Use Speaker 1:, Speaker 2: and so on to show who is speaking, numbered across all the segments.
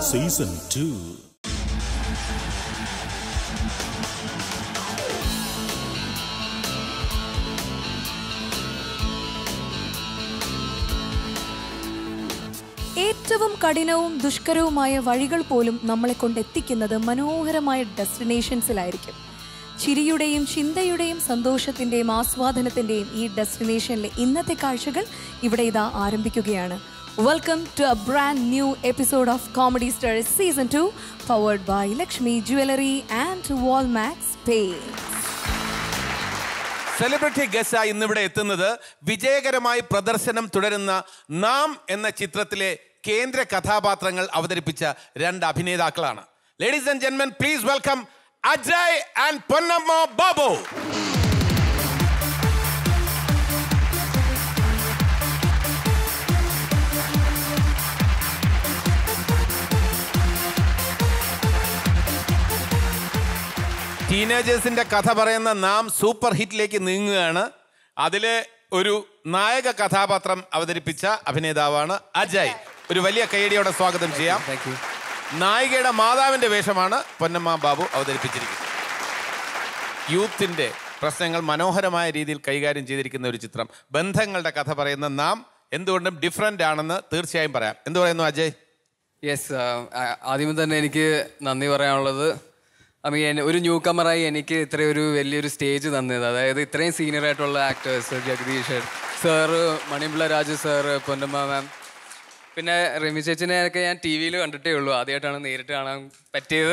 Speaker 1: Season two
Speaker 2: ഏറ്റവും കഠിനവും ദുഷ്കരവുമായ വഴികൾ പോലും നമ്മളെ കൊണ്ടെത്തിക്കുന്നത് മനോഹരമായ ഡെസ്റ്റിനേഷൻസിലായിരിക്കും ചിരിയുടെയും ചിന്തയുടെയും സന്തോഷത്തിന്റെയും ആസ്വാദനത്തിന്റെയും ഈ ഡെസ്റ്റിനേഷനിലെ ഇന്നത്തെ കാഴ്ചകൾ ഇവിടെ ഇതാ ആരംഭിക്കുകയാണ് welcome to a brand new episode of comedy stars season two powered by Lakshmi jewellery and Walmax pay
Speaker 3: celebrity guest ഇന്നിവിടെ എത്തുന്നത് വിജയകരമായി പ്രദർശനം തുടരുന്ന നാം എന്ന ചിത്രത്തിലെ കേന്ദ്ര കഥാപാത്രങ്ങൾ അവതരിപ്പിച്ച രണ്ട് അഭിനേതാക്കളാണ് ലേഡീസ് ആൻഡ് ജെന്മൻ please welcome Ajay and Ponnamma Babu ടീനേജേഴ്സിന്റെ കഥ പറയുന്ന നാം സൂപ്പർ ഹിറ്റിലേക്ക് നീങ്ങുകയാണ് അതിലെ ഒരു നായക കഥാപാത്രം അവതരിപ്പിച്ച അഭിനേതാവാണ് അജയ് ഒരു വലിയ കൈയടിയോടെ സ്വാഗതം ചെയ്യാം നായികയുടെ മാതാവിന്റെ വേഷമാണ് പൊന്നമ്മ ബാബു അവതരിപ്പിച്ചിരിക്കുന്നത് യൂത്തിന്റെ പ്രശ്നങ്ങൾ മനോഹരമായ രീതിയിൽ കൈകാര്യം ചെയ്തിരിക്കുന്ന ഒരു ചിത്രം ബന്ധങ്ങളുടെ കഥ പറയുന്ന നാം എന്തുകൊണ്ടും ഡിഫറെന്റ് ആണെന്ന് തീർച്ചയായും പറയാം എന്ത് പറയുന്നു അജയ്
Speaker 4: യെസ് ആദ്യമേ തന്നെ എനിക്ക് നന്ദി പറയാനുള്ളത് ഐ മീൻ ഒരു ന്യൂ കമറായി എനിക്ക് ഇത്രയും ഒരു വലിയൊരു സ്റ്റേജ് തന്നത് അതായത് ഇത്രയും സീനിയർ ആയിട്ടുള്ള actors Jagadish sir Manipilla Raju sir Ponnamma ma'am പിന്നെ റിമി ചേച്ചിനെ ഒക്കെ ഞാൻ ടി വിയിൽ കണ്ടിട്ടേ ഉള്ളൂ ആദ്യമായിട്ടാണ് നേരിട്ട് കാണാൻ പറ്റിയത്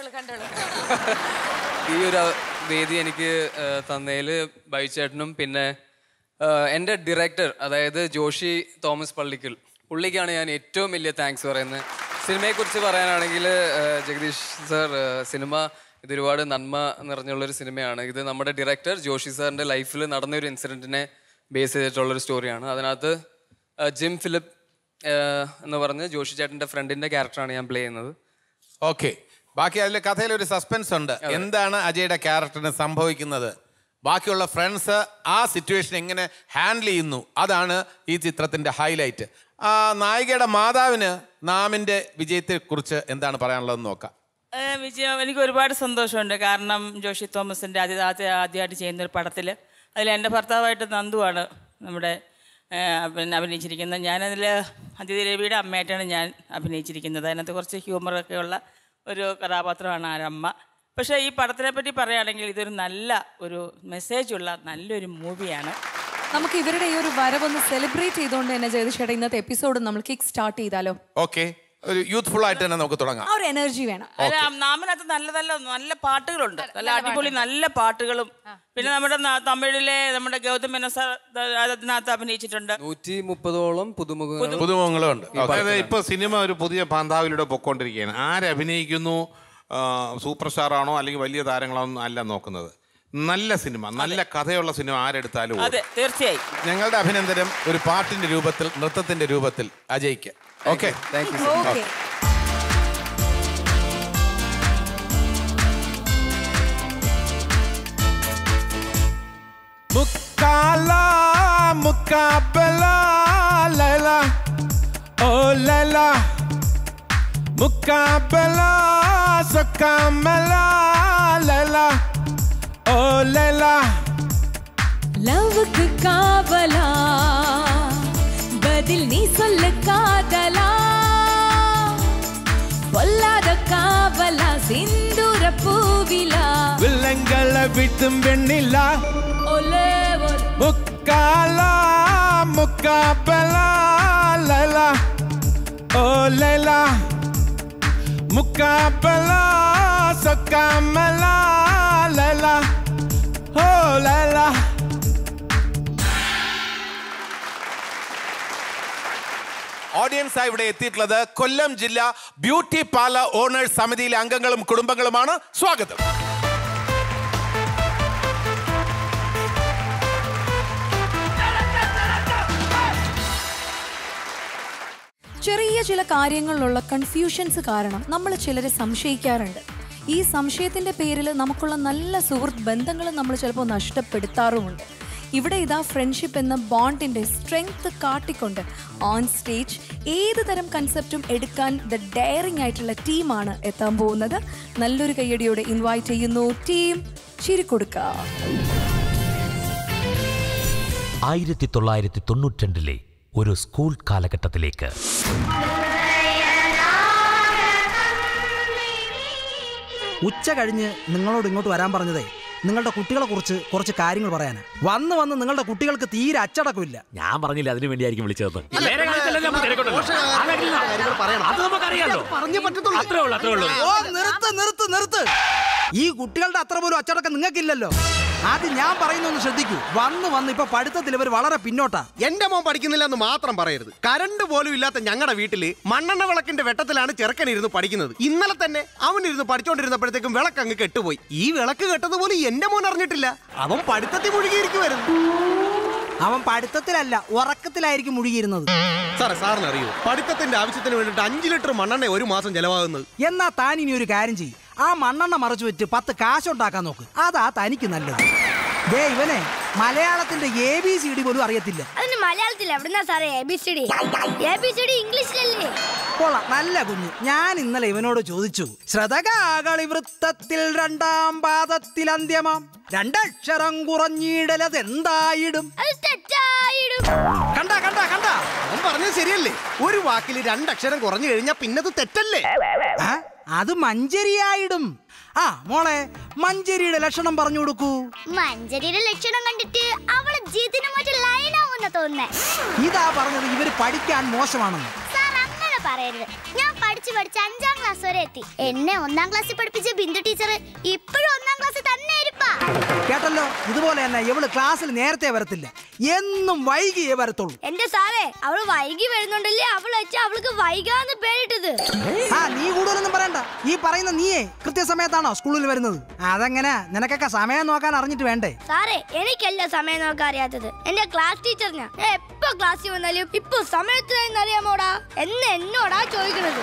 Speaker 4: ഈ ഒരു വേദി എനിക്ക് തന്നതിൽ ബൈച്ചേട്ടനും പിന്നെ ആഹ് എൻ്റെ ഡയറക്ടർ അതായത് ജോഷി തോമസ് പള്ളിക്കൽ പുള്ളിക്കാണ് ഞാൻ ഏറ്റവും വലിയ താങ്ക്സ് പറയുന്നത് സിനിമയെക്കുറിച്ച് പറയാനാണെങ്കിൽ ആഹ് ജഗദീഷ് സാർ ആഹ് സിനിമ ഇത് ഒരുപാട് നന്മ നിറഞ്ഞുള്ളൊരു സിനിമയാണ് ഇത് നമ്മുടെ ഡയറക്ടർ ജോഷി സാറിൻ്റെ ലൈഫിൽ നടന്ന ഒരു ഇൻസിഡൻറ്റിനെ ബേസ് ചെയ്തിട്ടുള്ളൊരു സ്റ്റോറിയാണ് അതിനകത്ത് ആഹ് ജിം ഫിലിപ്പ് ആഹ് എന്ന് പറഞ്ഞ് ജോഷി ചേട്ടൻ്റെ ഫ്രണ്ടിൻ്റെ ക്യാരക്ടറാണ് ഞാൻ പ്ലേ ചെയ്യുന്നത്
Speaker 3: ഓക്കെ ബാക്കി അതിലെ കഥയിൽ ഒരു സസ്പെൻസ് ഉണ്ട് എന്താണ് അജയുടെ ക്യാരക്ടറിന് സംഭവിക്കുന്നത് ബാക്കിയുള്ള ഫ്രണ്ട്സ് ആ സിറ്റുവേഷൻ എങ്ങനെ ഹാൻഡിൽ ചെയ്യുന്നു അതാണ് ഈ ചിത്രത്തിന്റെ ഹൈലൈറ്റ് ആ നായികയുടെ മാതാവിന് നാമിന്റെ വിജയത്തെക്കുറിച്ച് എന്താണ് പറയാനുള്ളതെന്ന് നോക്കാം
Speaker 5: ഏ, വിജയം എനിക്ക് ഒരുപാട് സന്തോഷമുണ്ട് കാരണം ജോഷി തോമസിൻ്റെ ആദ്യ ആദ്യ ആദ്യമായിട്ട് ചെയ്യുന്ന ഒരു പടത്തിൽ അതിൽ എൻ്റെ ഭർത്താവായിട്ട് നന്ദുവാണ് നമ്മുടെ ഏ, പിന്നെ അഭിനയിച്ചിരിക്കുന്നത് ഞാനതിൽ അതിഥി രവിയുടെ അമ്മയായിട്ടാണ് ഞാൻ അഭിനയിച്ചിരിക്കുന്നത് അതിനകത്ത് കുറച്ച് ഹ്യൂമറൊക്കെ ഉള്ള ഒരു കഥാപാത്രമാണ് ആ അമ്മ പക്ഷേ ഈ പടത്തിനെ പറ്റി പറയുകയാണെങ്കിൽ ഇതൊരു നല്ല ഒരു മെസ്സേജുള്ള നല്ലൊരു മൂവിയാണ്
Speaker 2: നമുക്ക് ഇവരുടെ ഈ ഒരു വരവൊന്ന് സെലിബ്രേറ്റ് ചെയ്തുകൊണ്ട് തന്നെ ജഗദീഷേട്ടാ ഇന്നത്തെ എപ്പിസോഡ് നമ്മൾ കിക്ക് സ്റ്റാർട്ട് ചെയ്താലോ
Speaker 3: ഓക്കെ ഒരു യൂത്ത്ഫുൾ ആയിട്ട് തന്നെ നമുക്ക് തുടങ്ങാം
Speaker 2: ആ ഒരു എനർജി വേണം
Speaker 5: അല്ല നാമിനകത്ത് നല്ല നല്ല നല്ല പാട്ടുകളുണ്ട് നല്ല അടിപൊളി നല്ല പാട്ടുകളും പിന്നെ നമ്മുടെ ന- തമിഴിലെ നമ്മുടെ ഗൗതം മേനോൻ സാർ അതിനകത്ത് അഭിനയിച്ചിട്ടുണ്ട്
Speaker 4: നൂറ്റി മുപ്പതോളം പുതുമുഖങ്ങൾ
Speaker 3: പുതുമുഖങ്ങളും ഉണ്ട് Okay.
Speaker 6: അതായത് ഇപ്പൊ സിനിമ ഒരു പുതിയ പാന്താവിലൂടെ പൊക്കോണ്ടിരിക്കുകയാണ് ആരഭിനയിക്കുന്നു ആ, സൂപ്പർ സ്റ്റാർ ആണോ അല്ലെങ്കിൽ വലിയ താരങ്ങളാണോ അല്ല നോക്കുന്നത് നല്ല സിനിമ നല്ല കഥയുള്ള സിനിമ ആരെടുത്താലും ഓടും.
Speaker 5: അതെ തീർച്ചയായും
Speaker 3: ഞങ്ങളുടെ അഭിനന്ദനം ഒരു പാട്ടിന്റെ രൂപത്തിൽ നൃത്തത്തിന്റെ രൂപത്തിൽ അജയ്ക്ക് ഓക്കെ
Speaker 4: താങ്ക് യു
Speaker 2: ഓക്കെ
Speaker 3: മുക്കാല മുക്കാബല ലൈല ഓ ലൈല മുക്കാബല സക്കാമല ലൈല ഓ ലൈല
Speaker 2: லவ்வுக்கு காவலா பதில் நீ சொல்லு காதலா பொல்லாத காவலா சிந்துர பூவிலா
Speaker 3: വില്ലങ്ങളെ വിട്ടും വെണ്ണില്ല
Speaker 2: ஒலே ஒலே
Speaker 3: മുക്കാല മുക്കാബല ലൈല ഓ ലൈല മുക്കാബല സക്കാമല ലൈല ഓ ലൈല ഓഡിയൻസ് ഇവിടെ എത്തിയിട്ടുള്ളത് കൊല്ലം ജില്ല ബ്യൂട്ടി പാർലർ ഓണേഴ്സ് സമിതിയിലെ അംഗങ്ങളും കുടുംബങ്ങളുമാണ് സ്വാഗതം
Speaker 2: ചെറിയ ചില കാര്യങ്ങളിലുള്ള കൺഫ്യൂഷൻസ് കാരണം നമ്മൾ ചിലരെ സംശയിക്കാറുണ്ട് ഈ സംശയത്തിന്റെ പേരിൽ നമുക്കുള്ള നല്ല സുഹൃത്ത് ബന്ധങ്ങൾ നമ്മൾ ചിലപ്പോൾ നഷ്ടപ്പെടുത്താറുമുണ്ട് ഇവിടെ ഇതാ ഫ്രണ്ട്ഷിപ്പ് എന്ന ബോണ്ടിന്റെ സ്ട്രെങ്ത് കാട്ടിക്കൊണ്ട് ഓൺ സ്റ്റേജ് ഏത് തരം കൺസെപ്റ്റും എടുക്കാൻ ദ ഡയറിംഗ് ആയിട്ടുള്ള ടീമാണ് എത്താൻ പോകുന്നത് നല്ലൊരു കയ്യടിയോടെ ഇൻവൈറ്റ് ചെയ്യുന്നു ടീം ചിരിക്കൊടുക്ക
Speaker 1: ആയിരത്തി തൊള്ളായിരത്തി തൊണ്ണൂറ്റിരണ്ടിലെ ഒരു സ്കൂൾ കാലഘട്ടത്തിലേക്ക്
Speaker 7: ഉച്ച കഴിഞ്ഞ് നിങ്ങളോട് ഇങ്ങോട്ട് വരാൻ പറഞ്ഞതേ നിങ്ങളുടെ കുട്ടികളെ കുറിച്ച് കുറച്ച് കാര്യങ്ങൾ പറയാനാ വന്ന് വന്ന് നിങ്ങളുടെ കുട്ടികൾക്ക് തീരെ അച്ചടക്കമില്ല
Speaker 1: ഞാൻ പറഞ്ഞില്ല അതിനു വേണ്ടിയായിരിക്കും വിളിച്ചത് നേരെ കാണിച്ചല്ലേ നമ്മൾ തിരക്കുണ്ടല്ലോ. ആ കാര്യമില്ല. അത് നമുക്കറിയാലോ അത്രേ ഉള്ളൂ അത്രേ ഉള്ളൂ
Speaker 7: ഓ നിർത്ത് നിർത്ത് നിർത്ത് ഈ കുട്ടികളുടെ അത്ര പോലും അച്ചടക്കം നിങ്ങൾക്കില്ലല്ലോ ആദ്യം ഞാൻ പറയുന്നൊന്ന് ശ്രദ്ധിക്കൂ വന്ന് വന്ന് ഇപ്പൊ പഠിത്തത്തിൽ ഇവർ വളരെ പിന്നോട്ടാ
Speaker 8: എന്റെ മോൻ പഠിക്കുന്നില്ല എന്ന് മാത്രം പറയരുത് കരണ്ട് പോലും ഇല്ലാത്ത ഞങ്ങളുടെ വീട്ടില് മണ്ണെണ്ണ വിളക്കിന്റെ വെട്ടത്തിലാണ് ചെറുക്കൻ ഇരുന്ന് പഠിക്കുന്നത് ഇന്നലെ തന്നെ അവൻ ഇരുന്ന് പഠിച്ചോണ്ടിരുന്നപ്പോഴത്തേക്കും വിളക്ക് അങ്ങ് കെട്ടുപോയി ഈ വിളക്ക് കെട്ടത് പോലും എന്റെ മോൻ അറിഞ്ഞിട്ടില്ല അവൻ പഠിത്തത്തിൽ മുഴുകിയിരിക്കുവായിരുന്നു
Speaker 7: അവൻ പഠിത്തത്തിലല്ല ഉറക്കത്തിലായിരിക്കും മുഴുകിയിരുന്നത്
Speaker 8: സാറേ സാറിന് അറിയോ പഠിത്തത്തിന്റെ ആവശ്യത്തിന് വേണ്ടിയിട്ട് അഞ്ചു ലിറ്റർ മണ്ണെണ്ണ ഒരു മാസം ചെലവാകുന്നത്
Speaker 7: എന്നാ താൻ ഇനി ഒരു കാര്യം ചെയ്യും ആ മണ്ണെണ്ണ മറച്ചു വെച്ച് പത്ത് കാശുണ്ടാക്കാൻ നോക്ക് അതാ തനിക്ക് നല്ലത് ദേ ഇവനെ മലയാളത്തിന്റെ എ ബി സി ഡി പോലും അറിയത്തില്ല
Speaker 9: അതിന് മലയാളത്തിൽ എവിടുന്നാ സാറേ A B C D A B C D ഇംഗ്ലീഷിലല്ലേ
Speaker 7: കൊള്ളാം നല്ല കുഞ്ഞ് ഞാൻ ഇന്നലെ ഇവനോട് ചോദിച്ചു ശ്രതകാകളി വൃത്തത്തിൽ രണ്ടാം പാദത്തിൽ അന്ത്യമാം രണ്ടക്ഷരം കുറഞ്ഞിടലത് എന്തായിടും
Speaker 9: അത് തെറ്റായിടും
Speaker 7: കണ്ട കണ്ട കണ്ട
Speaker 8: അവൻ പറഞ്ഞത് ശരിയല്ലേ ഒരു വാക്കിൽ രണ്ടക്ഷരം കുറഞ്ഞു കഴിഞ്ഞാൽ പിന്നത് തെറ്റല്ലേ
Speaker 7: ആ, അത് മഞ്ചരിയായിടും ആ മോളെ മഞ്ചരിയുടെ ലക്ഷണം പറഞ്ഞു കൊടുക്കൂ
Speaker 9: മഞ്ചരിയുടെ ലക്ഷണം കണ്ടിട്ട് അവള് ജിതിന് മറ്റു ലൈനാവുന്ന തോന്നുന്നേ
Speaker 7: ഇതാ പറഞ്ഞത് ഇവര് പഠിക്കാൻ മോശമാണെന്ന്
Speaker 9: സാർ അങ്ങനെ പറയരുത് ഞാൻ പഠിച്ചു പഠിച്ച് അഞ്ചാം ക്ലാസ് വരെ എത്തി എന്നെ ഒന്നാം ക്ലാസ്സിൽ പഠിപ്പിച്ച ബിന്ദു ടീച്ചർ ഇപ്പോഴും ഒന്നാം ക്ലാസ്സിൽ തന്നെ ഇരിപ്പാ
Speaker 7: കേട്ടല്ലോ ഇതുപോലെ തന്നെ ഇവള് ക്ലാസ്സിൽ നേരത്തെ വരത്തില്ല എന്നും വൈകിയേ വരത്തുള്ളൂ
Speaker 9: എന്റെ സാറേ അവള് വൈകി വരുന്നുണ്ടല്ലേ അവള് വെച്ചാ അവൾക്ക് വൈകാന്ന് പേരിട്ടത്
Speaker 7: ആ നീ കൂടുതലൊന്നും പറയണ്ട ഈ പറയുന്ന നീയേ കൃത്യസമയത്താണോ സ്കൂളിൽ വരുന്നത് അതെങ്ങനെ നിനക്കൊക്കെ സമയം നോക്കാൻ അറിഞ്ഞിട്ട് വേണ്ടേ
Speaker 9: സാറേ എനിക്കല്ല സമയം നോക്കാൻ അറിയാത്തത് എന്റെ ക്ലാസ് ടീച്ചറിനാ ഞാൻ എപ്പോ ക്ലാസ്സിൽ വന്നാലും ഇപ്പൊ സമയത്തിനായെന്ന് അറിയാമോടാ എന്ന് എന്നോടാ ചോദിക്കണത്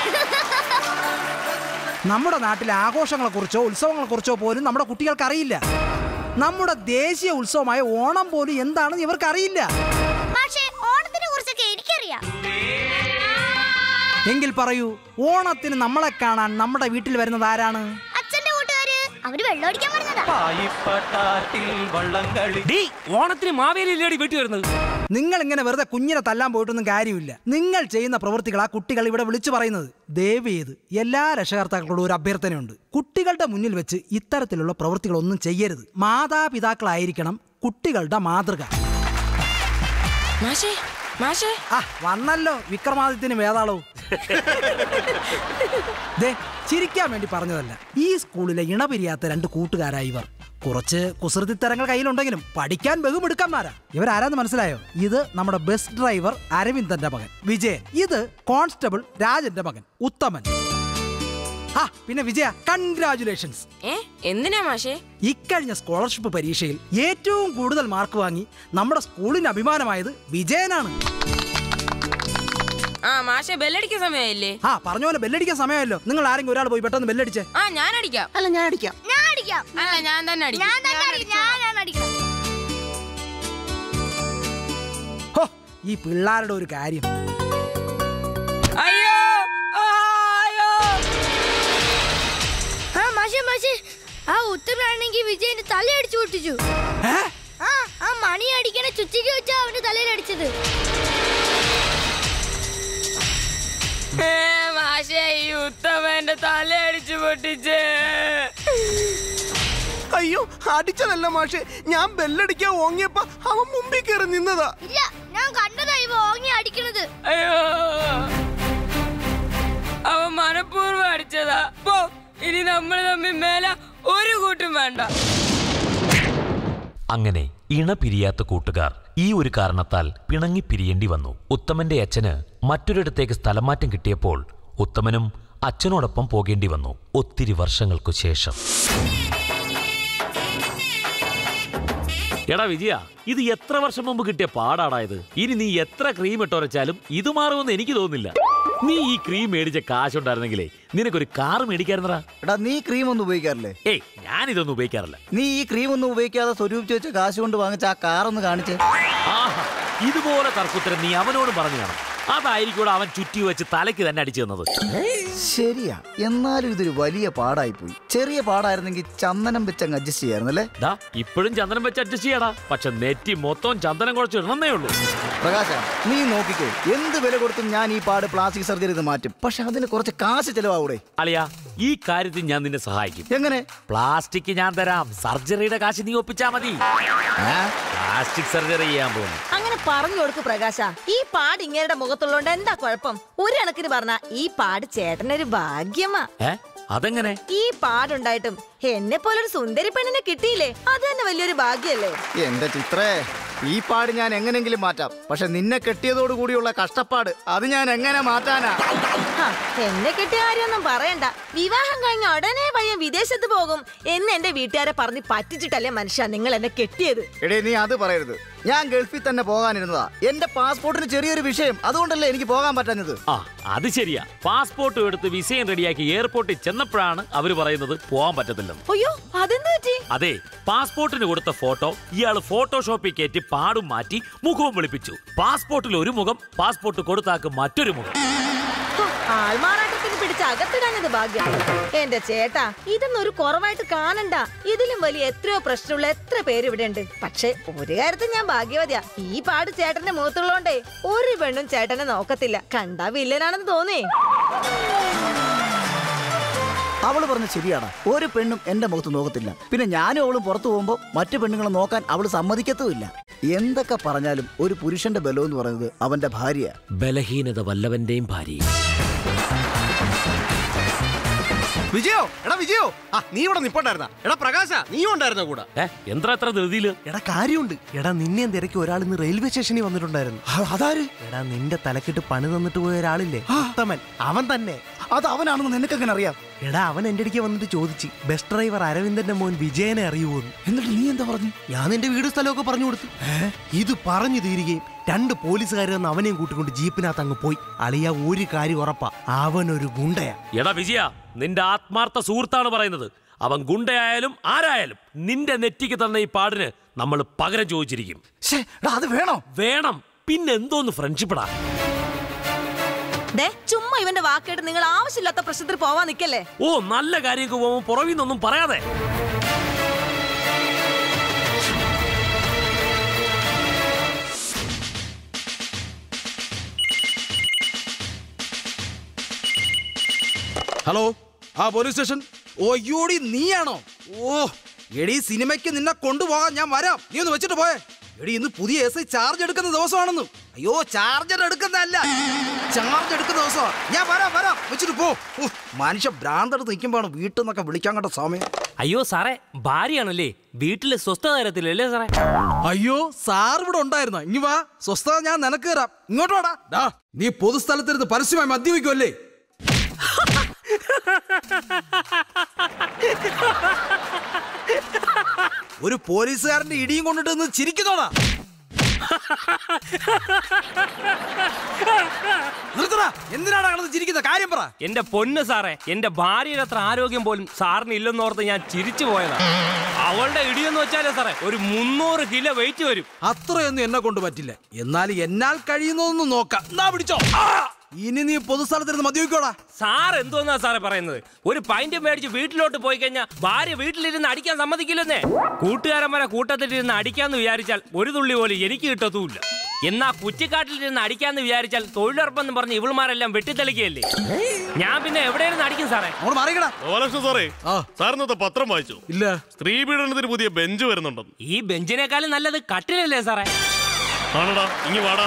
Speaker 7: നമ്മുടെ നാട്ടിലെ ആഘോഷങ്ങളെ കുറിച്ചോ ഉത്സവങ്ങളെ കുറിച്ചോ പോലും നമ്മുടെ കുട്ടികൾക്ക് അറിയില്ല നമ്മുടെ ദേശീയ ഉത്സവമായ ഓണം പോലും എന്താണെന്ന് ഇവർക്ക് അറിയില്ല
Speaker 9: പക്ഷേ ഓണത്തിനെ കുറിച്ചൊക്കെ എനിക്കറിയാം
Speaker 7: എങ്കിൽ പറയൂ ഓണത്തിന് നമ്മളെ കാണാൻ നമ്മുടെ വീട്ടിൽ വരുന്നത് ആരാണ്
Speaker 9: അച്ഛന്റെ കൂട്ടുകാര് അവര് വെള്ളമടിക്കാൻ പറഞ്ഞതാ
Speaker 1: ഡീ ഓണത്തിന് മാവേലി ഇല്ലേടി വീട്ടിൽ വരുന്നത്
Speaker 7: നിങ്ങൾ ഇങ്ങനെ വെറുതെ കുഞ്ഞിനെ തല്ലാൻ പോയിട്ടൊന്നും കാര്യമില്ല നിങ്ങൾ ചെയ്യുന്ന പ്രവൃത്തികൾ ആ കുട്ടികൾ ഇവിടെ വിളിച്ചു പറയുന്നത് ദയവ് ചെയ്ത് എല്ലാ രക്ഷകർത്താക്കളോടും ഒരു അഭ്യർത്ഥനയുണ്ട് കുട്ടികളുടെ മുന്നിൽ വെച്ച് ഇത്തരത്തിലുള്ള പ്രവൃത്തികളൊന്നും ചെയ്യരുത് മാതാപിതാക്കളായിരിക്കണം കുട്ടികളുടെ മാതൃക
Speaker 10: മാഷേ മാഷേ
Speaker 7: ആ വന്നല്ലോ വിക്രമാദിത്യന് വേതാളവും ദേ ചിരിക്കാൻ വേണ്ടി പറഞ്ഞതല്ല ഈ സ്കൂളിലെ ഇണപിരിയാത്ത രണ്ട് കൂട്ടുകാരായി ഇവർ കുറച്ച് കുസൃതിത്തരങ്ങൾ കയ്യിലുണ്ടെങ്കിലും പഠിക്കാൻ ബഹുമെടുക്കാന്മാരാ ഇവരാരാന്ന് മനസ്സിലായോ ഇത് നമ്മുടെ ബസ് ഡ്രൈവർ അരവിന്ദന്റെ മകൻ വിജയൻ ഇത് കോൺസ്റ്റബിൾ രാജന്റെ മകൻ ഉത്തമൻ ആ പിന്നെ വിജയ കൺഗ്രാചുലേഷൻസ്
Speaker 10: ഏ എന്തിനാ മാഷേ
Speaker 7: ഇക്കഴിഞ്ഞ സ്കോളർഷിപ്പ് പരീക്ഷയിൽ ഏറ്റവും കൂടുതൽ മാർക്ക് വാങ്ങി നമ്മുടെ സ്കൂളിന് അഭിമാനമായത് വിജയനാണ്
Speaker 10: ആ മാഷേ ബെല്ലടിക്കുന്ന സമയമില്ലേ
Speaker 7: ആ പറഞ്ഞ പോലെ ബെല്ലടിക്കാൻ സമയമല്ലോ നിങ്ങൾ ആരെങ്കിലും ഒരാൾ പോയി പെട്ടെന്ന് ബെല്ലടിച്ചേ
Speaker 10: ആ ഞാൻ അടിക്കാം
Speaker 8: അല്ല ഞാൻ അടിക്കാം
Speaker 9: ഞാൻ അടിക്കാം
Speaker 10: അല്ല ഞാൻ തന്നെ അടിക്കാം
Speaker 9: ഞാൻ തന്നെ അടിക്കാം ഞാനാണ് അടിക്കണം
Speaker 7: ഹോ ഈ പിള്ളേരുടെ ഒരു കാര്യം
Speaker 10: അയ്യോ ആ, അയ്യോ
Speaker 9: ആ മാഷേ മാഷേ ആ ഉത്തരനാണെങ്കിൽ വിജയന്റെ തലയടിച്ചു പൊട്ടിച്ചു
Speaker 7: ഏ?
Speaker 9: ആ ആ മണി അടിക്കണ ചുറ്റിക്ക് വെച്ചാ അവന്റെ തലയിൽ അടിച്ചത്
Speaker 10: ഏ, മാഷേ ഈ ഉത്തമന്റെ തല അടിച്ചു പൊട്ടിച്ചേ
Speaker 8: അയ്യോ അടിച്ചതല്ല മാഷെ ഞാൻ ബെല്ലടിക്കാൻ ഓങ്ങിയപ്പോ അവൻ മുമ്പിൽ കയറി നിന്നതാ
Speaker 9: ഇല്ല ഞാൻ കണ്ടതാ ഇവ ഓങ്ങി അടിക്കണത്
Speaker 10: അയ്യോ അവൻ മനഃപൂർവ്വം അടിച്ചതാ പോ ഇനി നമ്മൾ തമ്മിൽ മേല ഒരു കൂട്ടും വേണ്ട
Speaker 1: അങ്ങനെ ഇണ പിരിയാത്ത കൂട്ടുകാർ ഈ ഒരു കാരണത്താൽ പിണങ്ങിപ്പിരിയേണ്ടി വന്നു ഉത്തമന്റെ അച്ഛന് മറ്റൊരിടത്തേക്ക് സ്ഥലമാറ്റം കിട്ടിയപ്പോൾ ഉത്തമനും അച്ഛനോടൊപ്പം പോകേണ്ടി വന്നു ഒത്തിരി വർഷങ്ങൾക്കു ശേഷം എടാ വിജയ ഇത് എത്ര വർഷം മുമ്പ് കിട്ടിയ പാടാടാ ഇത് ഇനി നീ എത്ര ക്രീം ഇട്ടൊരച്ചാലും ഇത് മാറുമെന്ന് എനിക്ക് തോന്നുന്നില്ല നീ ഈ ക്രീം മേടിച്ച കാശുണ്ടായിരുന്നെങ്കിലേ നിനക്കൊരു കാർ മേടിക്കായിരുന്നടാ
Speaker 11: എടാ നീ ക്രീം ഒന്നും ഉപയോഗിക്കാറില്ലേ
Speaker 1: ഏയ് ഞാനിതൊന്നും ഉപയോഗിക്കാറില്ല
Speaker 11: നീ ഈ ക്രീം ഒന്നും ഉപയോഗിക്കാതെ സ്വരൂപിച്ച് വെച്ച കാശ് കൊണ്ട് വാങ്ങിച്ച ആ കാർ ഒന്ന് കാണിച്ച്
Speaker 1: ആഹാ ഇതുപോലെ തർക്കുത്തരം നീ അവനോട് പറഞ്ഞു കാണും അതായിരിക്കും അവൻ ചുറ്റി വെച്ച് തലയ്ക്ക് തന്നെ അടിച്ചു തന്നത്
Speaker 11: ശരിയാ എന്നാലും ഇതൊരു വലിയ പാടായി പോയി ചെറിയ പാടായിരുന്നെങ്കിൽ ചന്ദനം വെച്ച് അങ്ങ് അഡ്ജസ്റ്റ് ചെയ്യായിരുന്നല്ലേ
Speaker 1: ദാ ഇപ്പോഴും ചന്ദനം വെച്ച് അഡ്ജസ്റ്റ് ചെയ്യടാ പക്ഷെ നെറ്റി മൊത്തം ചന്ദനം കുഴച്ച് ഇടണമെന്നേ ഉള്ളൂ
Speaker 11: പ്രകാശ നീ നോക്കിക്കോ എന്ത് വില കൊടുത്തും ഞാൻ ഈ പാട് പ്ലാസ്റ്റിക് സർജറി മാറ്റും പക്ഷെ അതിന് കുറച്ച് കാശ് ചെലവാകൂടെ
Speaker 1: അളിയാ ഈ കാര്യത്തിൽ ഞാൻ നിന്നെ സഹായിക്കും
Speaker 11: എങ്ങനെ
Speaker 1: പ്ലാസ്റ്റിക് ഞാൻ തരാം സർജറിയുടെ കാശ് നീ ഒപ്പിച്ചാ മതി പ്ലാസ്റ്റിക് സർജറി ചെയ്യാൻ പോകുന്നു
Speaker 12: അങ്ങനെ പറഞ്ഞു കൊടുക്ക് പ്രകാശ ഈ പാട് ഇങ്ങേരുടെ മുഖത്തുള്ളോണ്ട് എന്താ കുഴപ്പം ഒരു കണക്കിന് പറഞ്ഞ ഈ പാട് ചേട്ടനൊരു ഭാഗ്യമാ
Speaker 1: ഏ അതെങ്ങനെ
Speaker 12: ഈ പാടുണ്ടായിട്ടും എന്നെ പോലൊരു സുന്ദരി പെണ്ണിനെ കിട്ടിയില്ലേ അത് തന്നെ വലിയൊരു ഭാഗ്യല്ലേ
Speaker 11: എന്റെ ചിത്രേ ഈ പാട് ഞാൻ എങ്ങനെങ്കിലും മാറ്റാം പക്ഷെ നിന്നെ കെട്ടിയതോടു കൂടിയുള്ള കഷ്ടപ്പാട് അത് ഞാൻ എങ്ങനെ മാറ്റാനാ
Speaker 12: ഹ, എന്നെ കിട്ടിയ കാര്യമൊന്നും പറയണ്ട വിവാഹം കഴിഞ്ഞ ഉടനെ പയ്യൻ വിദേശത്ത് പോകും എന്ന് എന്റെ വീട്ടുകാരെ പറഞ്ഞ് പറ്റിച്ചിട്ടല്ലേ മനുഷ്യ നിങ്ങൾ എന്നെ കെട്ടിയത്
Speaker 11: എടേ നീ അത് പറയരുത് ഞാൻ ഗൾഫിൽ തന്നെ പോകാനിരുന്നതാ എന്റെ പാസ്പോർട്ടിന് ചെറിയൊരു വിഷയം അതുകൊണ്ടല്ലേ എനിക്ക് പോകാൻ പറ്റുന്നത്
Speaker 1: ആ അത് ശരിയാ പാസ്പോർട്ടും എടുത്ത് വിസയും റെഡിയാക്കി എയർപോർട്ടിൽ ചെന്നപ്പോഴാണ് അവര് പറയുന്നത് പോകാൻ പറ്റത്തില്ലെന്ന്
Speaker 12: അയ്യോ അതെന്ത് പറ്റി
Speaker 1: അതെ പാസ്പോർട്ടിന് കൊടുത്ത ഫോട്ടോ ഇയാൾ ഫോട്ടോഷോപ്പിൽ കയറ്റി പാടും മാറ്റി മുഖവും വെളുപ്പിച്ചു പാസ്പോർട്ടിൽ ഒരു മുഖം പാസ്പോർട്ട് കൊടുത്താക്ക് മറ്റൊരു മുഖം
Speaker 12: ഹോ, ആൾമാറാട്ടത്തിന് പിടിച്ച് അകത്തിടാഞ്ഞത് ഭാഗ്യം എന്റെ ചേട്ടാ ഇതൊന്നും ഒരു കുറവായിട്ട് കാണണ്ട ഇതിലും വലിയ എത്രയോ പ്രശ്നമുള്ള എത്ര പേര് ഇവിടെ ഉണ്ട് പക്ഷെ ഒരു കാര്യത്തിൽ ഞാൻ ഭാഗ്യവതിയാ ഈ പാട് ചേട്ടന്റെ മുഖത്തുള്ളോണ്ടേ ഒരു പെണ്ണും ചേട്ടനെ നോക്കത്തില്ല കണ്ടാ വില്ലനാണെന്ന് തോന്നേ
Speaker 11: അവള് പറഞ്ഞ ശരിയാണ് ഒരു പെണ്ണും എന്റെ മുഖത്ത് നോക്കത്തില്ല പിന്നെ ഞാനും അവളും പുറത്തു പോകുമ്പോൾ മറ്റു പെണ്ണുങ്ങളെ നോക്കാൻ അവള് സമ്മതിക്കത്തുമില്ല എന്തൊക്കെ പറഞ്ഞാലും ഒരു പുരുഷന്റെ ബലം എന്ന് പറയുന്നത് അവന്റെ ഭാര്യ
Speaker 1: ബലഹീനത വല്ലവന്റെയും ഭാര്യ
Speaker 8: വിജയോ എടാ വിജയോ ആ നീ ഇവിടെ നിപ്പുണ്ടായിരുന്ന എടാ പ്രകാശ നീ ഉണ്ടായിരുന്ന കൂടെ
Speaker 1: എന്താ എത്ര ധൃതിയില്
Speaker 8: എടാ കാര്യമുണ്ട് എടാ നിന്നെ തിരക്കി ഒരാൾ ഇന്ന് റെയിൽവേ സ്റ്റേഷനിൽ വന്നിട്ടുണ്ടായിരുന്നു
Speaker 11: അതാര്
Speaker 8: എടാ നിന്റെ തലക്കിട്ട് പണി തന്നിട്ട് പോയ ഒരാളില്ലേ ഉത്തമൻ അവൻ തന്നെ
Speaker 11: അത് അവനാണെന്ന് നിനക്കെങ്ങനെ അറിയാം
Speaker 8: എടാ അവൻ എന്റെ അടുക്കെ വന്നിട്ട് ചോദിച്ചു ബസ് ഡ്രൈവർ അരവിന്ദന്റെ മോൻ വിജയനെ അറിയുമോന്ന്
Speaker 11: എന്നിട്ട് നീ എന്താ പറഞ്ഞു
Speaker 8: ഞാൻ നിന്റെ വീട് സ്ഥലമൊക്കെ പറഞ്ഞു കൊടുത്തു ഇത് പറഞ്ഞു തീരുകയും രണ്ട് പോലീസുകാർ വന്ന് അവനെയും കൂട്ടിക്കൊണ്ട് ജീപ്പിനകത്ത് അങ്ങ് പോയി അളിയ ഒരു കാര്യം ഉറപ്പാ അവനൊരു ഗുണ്ടയാ
Speaker 1: എടാ വിജയ നിന്റെ ആത്മാർത്ഥ സുഹൃത്താണ് പറയുന്നത് അവൻ ഗുണ്ടയായാലും ആരായാലും നിന്റെ നെറ്റിക്ക് തന്ന ഈ പാടിന് നമ്മൾ പകരം ചോദിച്ചിരിക്കും
Speaker 11: അത് വേണോ
Speaker 1: വേണം പിന്നെ എന്തോന്ന് ഫ്രണ്ട്ഷിപ്പടാ
Speaker 12: ദേ ചുമ്മാ ഇവന്റെ വാക്കേട്ട് നിങ്ങൾ ആവശ്യമില്ലാത്ത പ്രശ്നത്തിൽ പോവാൻ നിക്കല്ലേ
Speaker 1: ഓ നല്ല കാര്യമൊക്കെ പോകുമ്പോൾ പുറവിൽ നിന്നൊന്നും പറയാതെ
Speaker 7: ഹലോ ആ പോലീസ് സ്റ്റേഷൻ ഓ അയ്യോടി നീയാണോ ഓ എടി സിനിമയ്ക്ക് നിന്നെ കൊണ്ടുപോകാൻ ഞാൻ വരാം നീ ഒന്ന് വെച്ചിട്ട് പോയേ എടി ഇന്ന് പുതിയ എസ് ഐ ചാർജ് എടുക്കുന്ന ദിവസമാണെന്ന് അയ്യോ ചാർജർ എടുക്കുന്നതല്ല ചാർജ് എടുക്കുന്ന ദിവസമാണ് ഞാൻ വരാം വരാം വെച്ചിട്ട് പോ ഓ, മനുഷ്യ ഭ്രാന്തടുത്ത് നിൽക്കുമ്പോഴാണ് വീട്ടിൽ നിന്നൊക്കെ വിളിക്കാൻ കേട്ട സമയം
Speaker 13: അയ്യോ സാറേ ഭാര്യയാണല്ലേ വീട്ടില് സ്വസ്ഥത തരത്തില്ലല്ലേ സാറേ
Speaker 7: അയ്യോ സാർ ഇവിടെ ഉണ്ടായിരുന്ന ഇനി വാ സ്വസ്ഥത ഞാൻ നിനക്ക് തരാം ഇങ്ങോട്ട് വാടാ ഡാ, നീ പൊതുസ്ഥലത്തിരുന്ന് പരസ്യമായി മദ്യപിക്കുമല്ലേ ഒരു പോലീസുകാരന്റെ ഇടിയും കൊണ്ടിട്ട് നിന്ന് ചിരിക്കുന്നോടാ നിർത്തടാ എന്തിനാണ് കിടന്ന് ചിരിക്കുന്ന കാര്യം പറ
Speaker 13: എന്റെ പൊന്ന് സാറേ എന്റെ ഭാര്യയുടെ അത്ര ആരോഗ്യം പോലും സാറിന് ഇല്ലെന്നോർത്ത് ഞാൻ ചിരിച്ചു പോയതാ അവളുടെ ഇടിയെന്ന് വെച്ചാലേ സാറേ ഒരു മുന്നൂറ് കിലോ വെയിറ്റ് വരും
Speaker 7: അത്രയൊന്നും എന്നെ കൊണ്ട് പറ്റില്ല എന്നാൽ എന്നാൽ കഴിയുന്നതൊന്നും നോക്കാം എന്നാ പിടിച്ചോ ആ! ഇനി നീ പൊതുസ്ഥലത്തിരുന്ന് മദ്യപിക്കോടാ
Speaker 13: സാർ എന്തോന്നാ സാറേ പറയുന്നത് ഒരു പൈന്റ് മേടിച്ച് വീട്ടിലോട്ട് പോയി കഴിഞ്ഞാൽ ഭാര്യ വീട്ടിലിരുന്ന് അടിക്കാൻ സമ്മതിക്കില്ലെന്നേ കൂട്ടുകാരന്മാരെ കൂട്ടത്തിലിരുന്ന് അടിക്കാന്ന് വിചാരിച്ചാൽ ഒരു തുള്ളി പോലും എനിക്ക് കിട്ടത്തുമില്ല എന്നാ കുറ്റിക്കാട്ടിലിരുന്ന് അടിക്കാന്ന് വിചാരിച്ചാൽ തൊഴിലുറപ്പെന്ന് പറഞ്ഞ് ഇവളുമാരെല്ലാം വെട്ടിത്തെളിക്കുകയല്ലേ ഞാൻ പിന്നെ എവിടെയിരുന്ന് അടിക്കും സാറേ
Speaker 7: അങ്ങോട്ട് മാറിക്കടാ
Speaker 14: ഗോപാലകൃഷ്ണൻ സാറേ സാറിനത്തെ പത്രം വായിച്ചു
Speaker 7: ഇല്ല
Speaker 14: സ്ത്രീ പീഡനത്തിന് പുതിയ ബെഞ്ച് വരുന്നുണ്ടെന്ന്
Speaker 13: ഈ ബെഞ്ചിനേക്കാളും നല്ലത് കട്ടിലല്ലേ സാറേ
Speaker 14: ആണടാ ഇങ്ങി വാടാ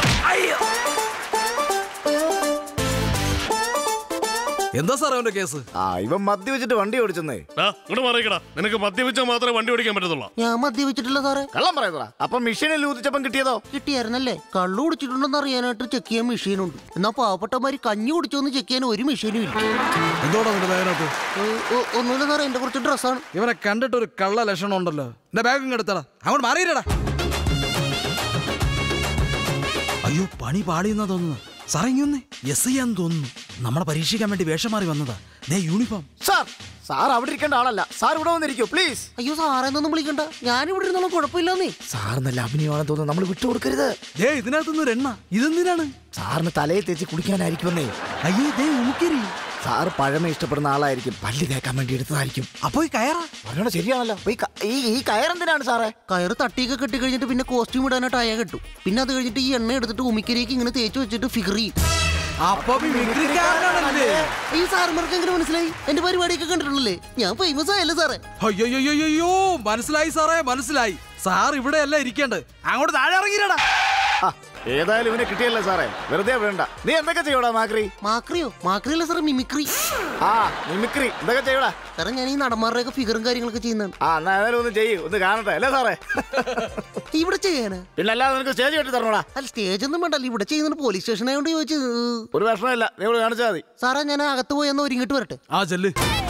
Speaker 7: എന്താ സാറേ അവന്റെ കേസ്
Speaker 11: ആ ഇവൻ മദ്യപിച്ചിട്ട് വണ്ടി ഓടിച്ചെന്നേ
Speaker 14: ഇങ്ങോട്ട് മാറിക്കടാ നിനക്ക് മദ്യപിച്ചാൽ മാത്രമേ വണ്ടി ഓടിക്കാൻ പറ്റത്തുള്ളൂ
Speaker 11: ഞാൻ മദ്യപിച്ചിട്ടില്ല സാറേ കള്ളം പറയുന്നതാ അപ്പൊ മെഷീനിൽ ഊതിച്ചപ്പം കിട്ടിയതോ
Speaker 15: കിട്ടിയായിരുന്നല്ലേ കള്ളു കുടിച്ചിട്ടുണ്ടെന്ന് അറിയാനായിട്ട് ചെക്ക് ചെയ്യാൻ മെഷീനുണ്ട് എന്നാ പാവപ്പെട്ടമാര് കഞ്ഞി കുടിച്ചോന്ന് ചെക്ക് ചെയ്യാൻ ഒരു മെഷീനും ഇല്ല
Speaker 7: എന്തോടാ നിന്റെ ബാഗിനകത്ത്
Speaker 15: ഏ, ഒ- ഒന്നുമില്ല സാറേ എന്റെ കുറച്ച് ഡ്രസ്സാണ്
Speaker 7: ഇവനെ കണ്ടിട്ട് ഒരു കള്ള ലക്ഷണം ഉണ്ടല്ലോ എന്റെ ബാഗ് ഇങ്ങ് എടുത്തടാ അങ്ങോട്ട് മാറിയില്ലടാ അയ്യോ പണി പാളിയെന്നാ തോന്നുന്നു സാറേ ഇങ്ങൊന്നേ എസ് ഐ ആന്ന് തോന്നുന്നു നമ്മളെ പരീക്ഷിക്കാൻ വേണ്ടി വേഷം മാറി വന്നതാ ദേ യൂണിഫോം
Speaker 11: സാർ സാർ അവിടെ ഇരിക്കേണ്ട ആളല്ല സാർ ഇവിടെ വന്നിരിക്കൂ പ്ലീസ്
Speaker 15: അയ്യോ സാറെന്നൊന്നും വിളിക്കണ്ട ഞാൻ ഇവിടെ ഇരുന്നാലും കുഴപ്പമില്ലെന്നേ
Speaker 11: സാർ നല്ല അഭിനയമാണെന്ന് തോന്നുന്നു നമ്മൾ വിട്ടുകൊടുക്കരുത്
Speaker 7: ദേ ഇതിനകത്തുനിന്ന് ഒരു എണ്ണ ഇതെന്തിനാണ്
Speaker 11: സാറിന് തലയിൽ തേച്ച് കുടിക്കാനായിരിക്കുമെന്നേ
Speaker 7: അയ്യേ ദേ ഉമുക്കരി
Speaker 11: സാർ പഴമ ഇഷ്ടപ്പെടുന്ന ആളായിരിക്കും പല്ല് തേക്കാൻ വേണ്ടി എടുത്തതായിരിക്കും
Speaker 7: അപ്പൊ ഈ കയറാ
Speaker 11: പറഞ്ഞോടെ ശരിയാണല്ലോ അപ്പൊ ഈ ക- ഈ ഈ കയറെന്തിനാണ് സാറേ
Speaker 15: കയറ് തട്ടിയൊക്കെ കെട്ടി കഴിഞ്ഞിട്ട് പിന്നെ കോസ്റ്റ്യൂം ഇടാനായിട്ട് അയ കെട്ടും പിന്നെ അത് കഴിഞ്ഞിട്ട് ഈ എണ്ണ എടുത്തിട്ട് ഉമിക്കരിയേക്ക് ഇങ്ങനെ തേച്ച് വെച്ചിട്ട് ഫിഗർ ചെയ്യും
Speaker 7: അപ്പൊ മിമിക്രിക്കാരനാണല്ലേ
Speaker 15: ഈ സാറുമാർക്ക് എങ്ങനെ മനസ്സിലായി എന്റെ പരിപാടിയൊക്കെ കണ്ടിട്ടുള്ളല്ലേ ഞാൻ ഫേമസ് ആയല്ലേ സാറേ
Speaker 7: അയ്യോ മനസ്സിലായി സാറേ മനസ്സിലായി സാർ ഇവിടെ അല്ല ഇരിക്കേണ്ടത് അങ്ങോട്ട് താഴെ ഇറങ്ങിയില്ലടാ
Speaker 11: ആ, ഏതായാലും ഇവനെ കിട്ടിയല്ലേ സാറേ വെറുതെ വേണ്ട നീ എന്തൊക്കെ ചെയ്യോടാ മാക്രി
Speaker 15: മാക്രിയോ മാക്രി അല്ല സാറേ മിമിക്രി
Speaker 11: ആ മിമിക്രി എന്തൊക്കെ ചെയ്യോടാ
Speaker 15: സാറേ ഞാൻ ഈ നടന്മാരുടെയൊക്കെ ഫിഗറും കാര്യങ്ങളൊക്കെ ചെയ്യുന്നതാണ്
Speaker 11: ആ എന്നാ ഏതായാലും ഒന്ന് ചെയ്യ് ഒന്ന് കാണട്ടെ അല്ലേ സാറേ
Speaker 15: ഇവിടെ ചെയ്യാനാ
Speaker 11: പിന്നെ അല്ലാതെ നിനക്ക് സ്റ്റേജ് കെട്ടി തരണോടാ
Speaker 15: അല്ല സ്റ്റേജ് ഒന്നും വേണ്ടല്ലോ ഇവിടെ ചെയ്യുന്നത് പോലീസ് സ്റ്റേഷൻ ആയതുകൊണ്ട് ചോദിച്ചത്
Speaker 11: ഒരു പ്രശ്നമില്ല നീ ഇവിടെ കാണിച്ചാൽ മതി
Speaker 15: സാറേ ഞാൻ അകത്ത് പോയി ഒന്ന് ഒരുങ്ങിട്ട് വരട്ടെ
Speaker 7: ആ ചെല്ല്